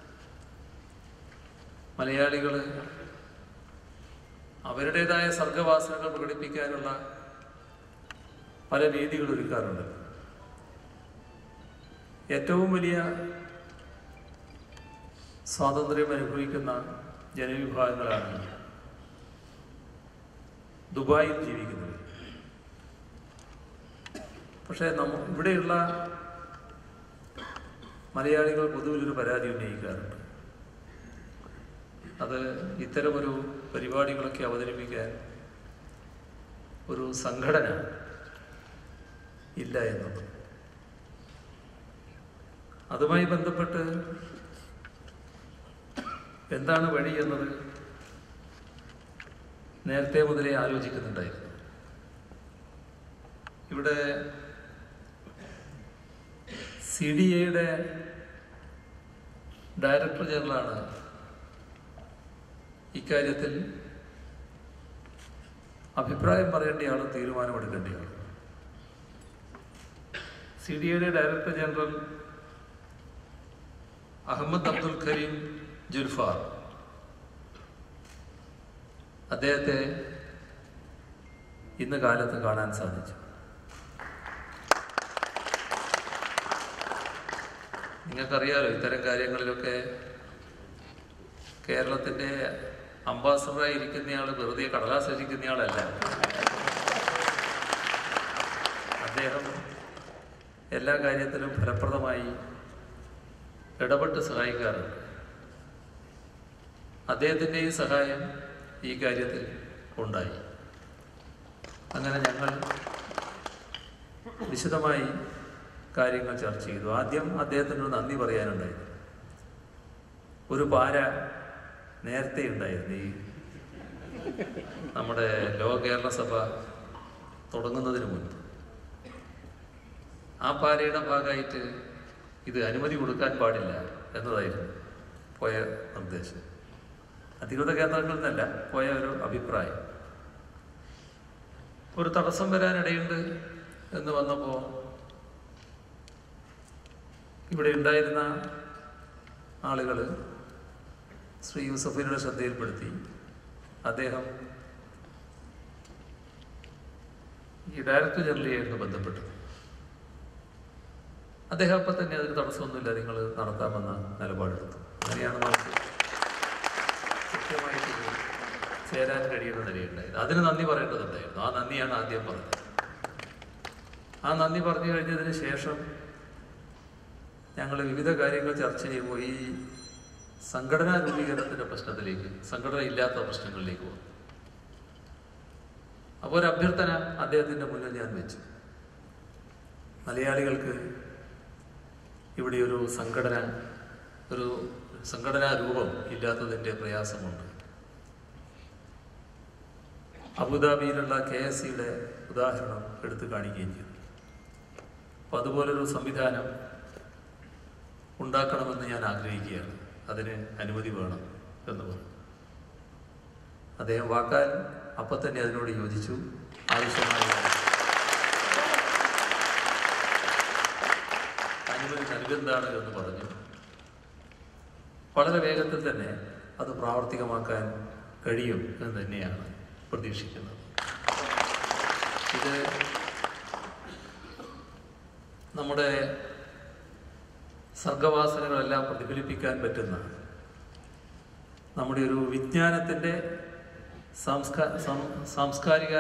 മലയാളികൾ അവരുടേതായ സർഗവാസനകൾ പ്രകടിപ്പിക്കാനുള്ള പല വേദികൾ ഒരുക്കാറുണ്ട് ഏറ്റവും വലിയ സ്വാതന്ത്ര്യം അനുഭവിക്കുന്ന ജനവിഭാഗങ്ങളാണ് ദുബായിൽ ജീവിക്കുന്നത് പക്ഷേ നമ്മ ഇവിടെയുള്ള മലയാളികൾ പൊതുവിലൊരു പരാതി ഉന്നയിക്കാറുണ്ട് അത് ഇത്തരമൊരു പരിപാടികളൊക്കെ അവതരിപ്പിക്കാൻ ഒരു സംഘടന ഇല്ല എന്നത് അതുമായി ബന്ധപ്പെട്ട് എന്താണ് വഴി എന്നത് നേരത്തെ മുതലേ ആലോചിക്കുന്നുണ്ടായിരുന്നു ഇവിടെ സി ഡി എയുടെ ഡയറക്ടർ ജനറലാണ് ഇക്കാര്യത്തിൽ അഭിപ്രായം പറയേണ്ടയാളും തീരുമാനമെടുക്കേണ്ടയാളും സി ഡി എയുടെ director general Ahmed Abdul Karim Julfar അദ്ദേഹത്തെ ഇന്ന് കാലത്ത് കാണാൻ സാധിച്ചു നിങ്ങൾക്കറിയാലോ ഇത്തരം കാര്യങ്ങളിലൊക്കെ കേരളത്തിൻ്റെ അംബാസഡറായി ഇരിക്കുന്നയാൾ വെറുതെ കടലാസ് രചിക്കുന്നയാളല്ല അദ്ദേഹം എല്ലാ കാര്യത്തിലും ഫലപ്രദമായി ഇടപെട്ട് സഹായിക്കാറുണ്ട് അദ്ദേഹത്തിൻ്റെയും സഹായം ഈ കാര്യത്തിൽ ഉണ്ടായി അങ്ങനെ ഞങ്ങൾ വിശദമായി കാര്യങ്ങൾ ചർച്ച ചെയ്തു ആദ്യം അദ്ദേഹത്തിനോട് നന്ദി പറയാനുണ്ടായിരുന്നു ഒരു പാര നേരത്തെ ഉണ്ടായിരുന്നു ഈ നമ്മുടെ ലോക കേരള സഭ തുടങ്ങുന്നതിന് മുൻപ് ആ പാരയുടെ ഭാഗമായിട്ട് ഇത് അനുമതി കൊടുക്കാൻ പാടില്ല എന്നതായിരുന്നു പോയ നിർദ്ദേശം അധികൃത കേന്ദ്രങ്ങളിൽ നിന്നല്ല പോയ ഒരു അഭിപ്രായം ഒരു തടസ്സം വരാനിടയുണ്ട് എന്ന് വന്നപ്പോൾ ഇവിടെ ഉണ്ടായിരുന്ന ആളുകൾ ശ്രീ യൂസഫിനുടെ ശ്രദ്ധയിൽപ്പെടുത്തി അദ്ദേഹം ഈ ഡയറക്ടർ ജനറലിയായിരുന്നു ബന്ധപ്പെട്ടത് അദ്ദേഹം അപ്പം തന്നെ അതിന് തടസ്സമൊന്നുമില്ല നിങ്ങൾ നടത്താമെന്ന നിലപാടെടുത്തു അങ്ങനെയാണ് നമുക്ക് കൃത്യമായിട്ട് ഇത് ചേരാൻ കഴിയുന്ന നിലയുണ്ടായത് അതിന് നന്ദി പറയേണ്ടതുണ്ടായിരുന്നു ആ നന്ദിയാണ് ആദ്യം പറഞ്ഞത് ആ നന്ദി പറഞ്ഞു കഴിഞ്ഞതിന് ശേഷം ഞങ്ങൾ വിവിധ കാര്യങ്ങൾ ചർച്ച ചെയ്യുമ്പോൾ ഈ സംഘടനാ രൂപീകരണത്തിന്റെ പ്രശ്നത്തിലേക്ക് സംഘടന ഇല്ലാത്ത പ്രശ്നങ്ങളിലേക്ക് പോകും അപ്പോൾ ഒരു അഭ്യർത്ഥന അദ്ദേഹത്തിന്റെ മുന്നിൽ ഞാൻ വെച്ചു മലയാളികൾക്ക് ഇവിടെ ഒരു സംഘടന ഒരു സംഘടനാ രൂപം ഇല്ലാത്തതിൻ്റെ പ്രയാസമുണ്ട് അബുദാബിയിലുള്ള കെ എസ് സിയുടെ ഉദാഹരണം എടുത്തു കാണിക്കുകയും ചെയ്തു അപ്പോൾ അതുപോലൊരു സംവിധാനം ഉണ്ടാക്കണമെന്ന് ഞാൻ ആഗ്രഹിക്കുകയാണ് അതിന് അനുമതി വേണം എന്ന് പറഞ്ഞു അദ്ദേഹം വാക്കാൽ അപ്പം തന്നെ അതിനോട് യോജിച്ചു ആവശ്യമായ അനുമതി നൽകുന്നതാണ് എന്ന് പറഞ്ഞു വളരെ വേഗത്തിൽ തന്നെ അത് പ്രാവർത്തികമാക്കാൻ കഴിയും എന്ന് തന്നെയാണ് പ്രതീക്ഷിക്കുന്നത് ഇത് നമ്മുടെ സർഗവാസനകളെല്ലാം പ്രതിഫലിപ്പിക്കാൻ പറ്റുന്ന നമ്മുടെ ഒരു വിജ്ഞാനത്തിൻ്റെ സാംസ്കാ സം- സാംസ്കാരിക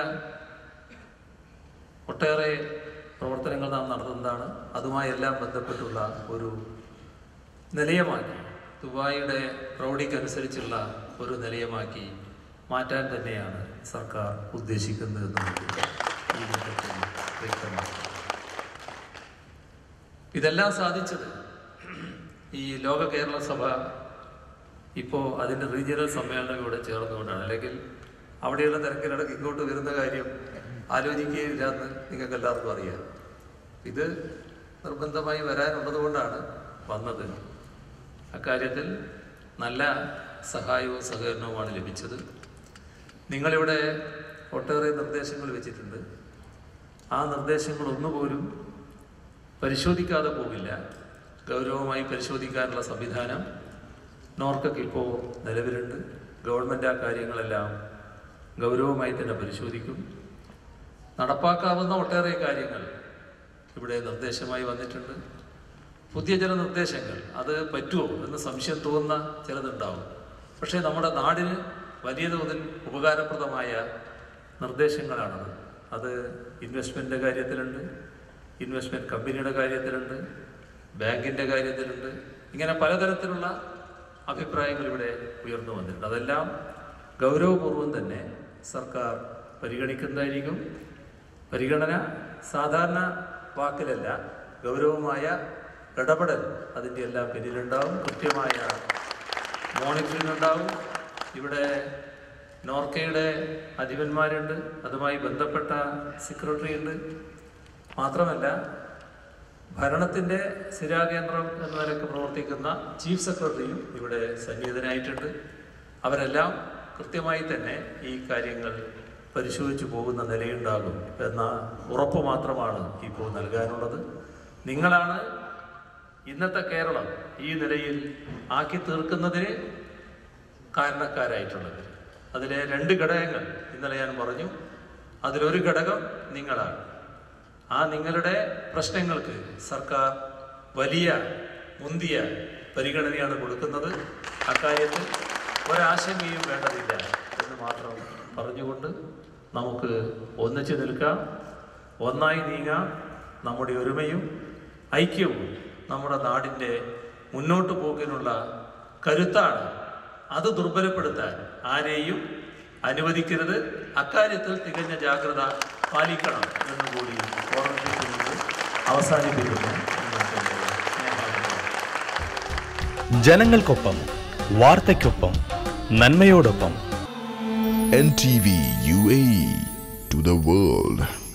ഒട്ടേറെ പ്രവർത്തനങ്ങൾ നാം നടത്തുന്നതാണ് അതുമായി എല്ലാം ബന്ധപ്പെട്ടുള്ള ഒരു നിലയമാക്കി ദുബായിയുടെ പ്രൗഢിക്കനുസരിച്ചുള്ള ഒരു നിലയമാക്കി മാറ്റാൻ തന്നെയാണ് സർക്കാർ ഉദ്ദേശിക്കുന്നത് എന്നുള്ളത് ഈ ഘട്ടത്തിൽ വ്യക്തമാണ് ഇതെല്ലാം സാധിച്ചത് ഈ ലോക കേരള സഭ ഇപ്പോൾ അതിൻ്റെ റീജിയണൽ സമ്മേളനം ഇവിടെ ചേർന്നുകൊണ്ടാണ് അല്ലെങ്കിൽ അവിടെയുള്ള തിരക്കിലിടക്ക് ഇങ്ങോട്ട് വരുന്ന കാര്യം ആലോചിക്കുകയില്ല എന്ന് നിങ്ങൾക്ക് എല്ലാവർക്കും അറിയാം ഇത് നിർബന്ധമായി വരാനുള്ളത് കൊണ്ടാണ് വന്നത് അക്കാര്യത്തിൽ നല്ല സഹായവും സഹകരണവുമാണ് ലഭിച്ചത് നിങ്ങളിവിടെ ഒട്ടേറെ നിർദ്ദേശങ്ങൾ വെച്ചിട്ടുണ്ട് ആ നിർദ്ദേശങ്ങൾ ഒന്നുപോലും പരിശോധിക്കാതെ പോകില്ല ഗൗരവമായി പരിശോധിക്കാനുള്ള സംവിധാനം നോർക്കൊക്കെ ഇപ്പോൾ നിലവിലുണ്ട് ഗവൺമെൻറ് ആ കാര്യങ്ങളെല്ലാം ഗൗരവമായി തന്നെ പരിശോധിക്കും നടപ്പാക്കാവുന്ന ഒട്ടേറെ കാര്യങ്ങൾ ഇവിടെ നിർദ്ദേശമായി വന്നിട്ടുണ്ട് പുതിയ ചില നിർദ്ദേശങ്ങൾ അത് പറ്റുമോ എന്ന് സംശയം തോന്നുന്ന ചിലതുണ്ടാവും പക്ഷേ നമ്മുടെ നാടിന് വലിയ തോതിൽ ഉപകാരപ്രദമായ നിർദ്ദേശങ്ങളാണത് അത് ഇൻവെസ്റ്റ്മെൻറ്റിൻ്റെ കാര്യത്തിലുണ്ട് ഇൻവെസ്റ്റ്മെൻറ്റ് കമ്പനിയുടെ കാര്യത്തിലുണ്ട് ബാങ്കിൻ്റെ കാര്യത്തിലുണ്ട് ഇങ്ങനെ പലതരത്തിലുള്ള അഭിപ്രായങ്ങൾ ഇവിടെ ഉയർന്നു വന്നിട്ടുണ്ട് അതെല്ലാം ഗൗരവപൂർവ്വം തന്നെ സർക്കാർ പരിഗണിക്കുന്നതായിരിക്കും പരിഗണന സാധാരണ വാക്കിലല്ല ഗൗരവമായ ഇടപെടൽ അതിൻ്റെ എല്ലാം പിന്നിലുണ്ടാവും കൃത്യമായ മോണിറ്ററിംഗ് ഉണ്ടാവും ഇവിടെ നോർക്കയുടെ അധിപന്മാരുണ്ട് അതുമായി ബന്ധപ്പെട്ട സെക്രട്ടറി ഉണ്ട് മാത്രമല്ല ഭരണത്തിൻ്റെ സ്ഥിരാകേന്ദ്രം എന്ന നിലയ്ക്ക് പ്രവർത്തിക്കുന്ന ചീഫ് സെക്രട്ടറിയും ഇവിടെ സന്നിഹിതനായിട്ടുണ്ട് അവരെല്ലാം കൃത്യമായി തന്നെ ഈ കാര്യങ്ങൾ പരിശോധിച്ചു പോകുന്ന നിലയുണ്ടാകും എന്ന ഉറപ്പ് മാത്രമാണ് ഇപ്പോൾ നൽകാനുള്ളത് നിങ്ങളാണ് ഇന്നത്തെ കേരളം ഈ നിലയിൽ ആക്കി തീർക്കുന്നതിന് കാരണക്കാരായിട്ടുള്ളത് അതിലെ രണ്ട് ഘടകങ്ങൾ ഇന്നലെ ഞാൻ പറഞ്ഞു അതിലൊരു ഘടകം നിങ്ങളാണ് ആ നിങ്ങളുടെ പ്രശ്നങ്ങൾക്ക് സർക്കാർ വലിയ മുന്തിയ പരിഗണനയാണ് കൊടുക്കുന്നത് അക്കാര്യത്തിൽ ഒരാശങ്കയും വേണ്ടതില്ല എന്ന് മാത്രം പറഞ്ഞുകൊണ്ട് നമുക്ക് ഒന്നിച്ചു നിൽക്കാം ഒന്നായി നീങ്ങാം നമ്മുടെ ഒരുമയും ഐക്യവും നമ്മുടെ നാടിൻ്റെ മുന്നോട്ട് പോക്കിനുള്ള കരുത്താണ് അത് ദുർബലപ്പെടുത്താൻ ആരെയും അനുവദിക്കരുത് അക്കാര്യത്തിൽ തികഞ്ഞ ജാഗ്രത പാലിക്കണം എന്നുകൂടി ഓർമ്മിപ്പിക്കുന്നത് അവസാനിപ്പിക്കുന്നു നിങ്ങൾക്ക് എൻ്റെ സ്നേഹാദരങ്ങൾ. ജനങ്ങൾക്കൊപ്പം വാർത്തയ്ക്കൊപ്പം നന്മയോടൊപ്പം NTV UAE to the world.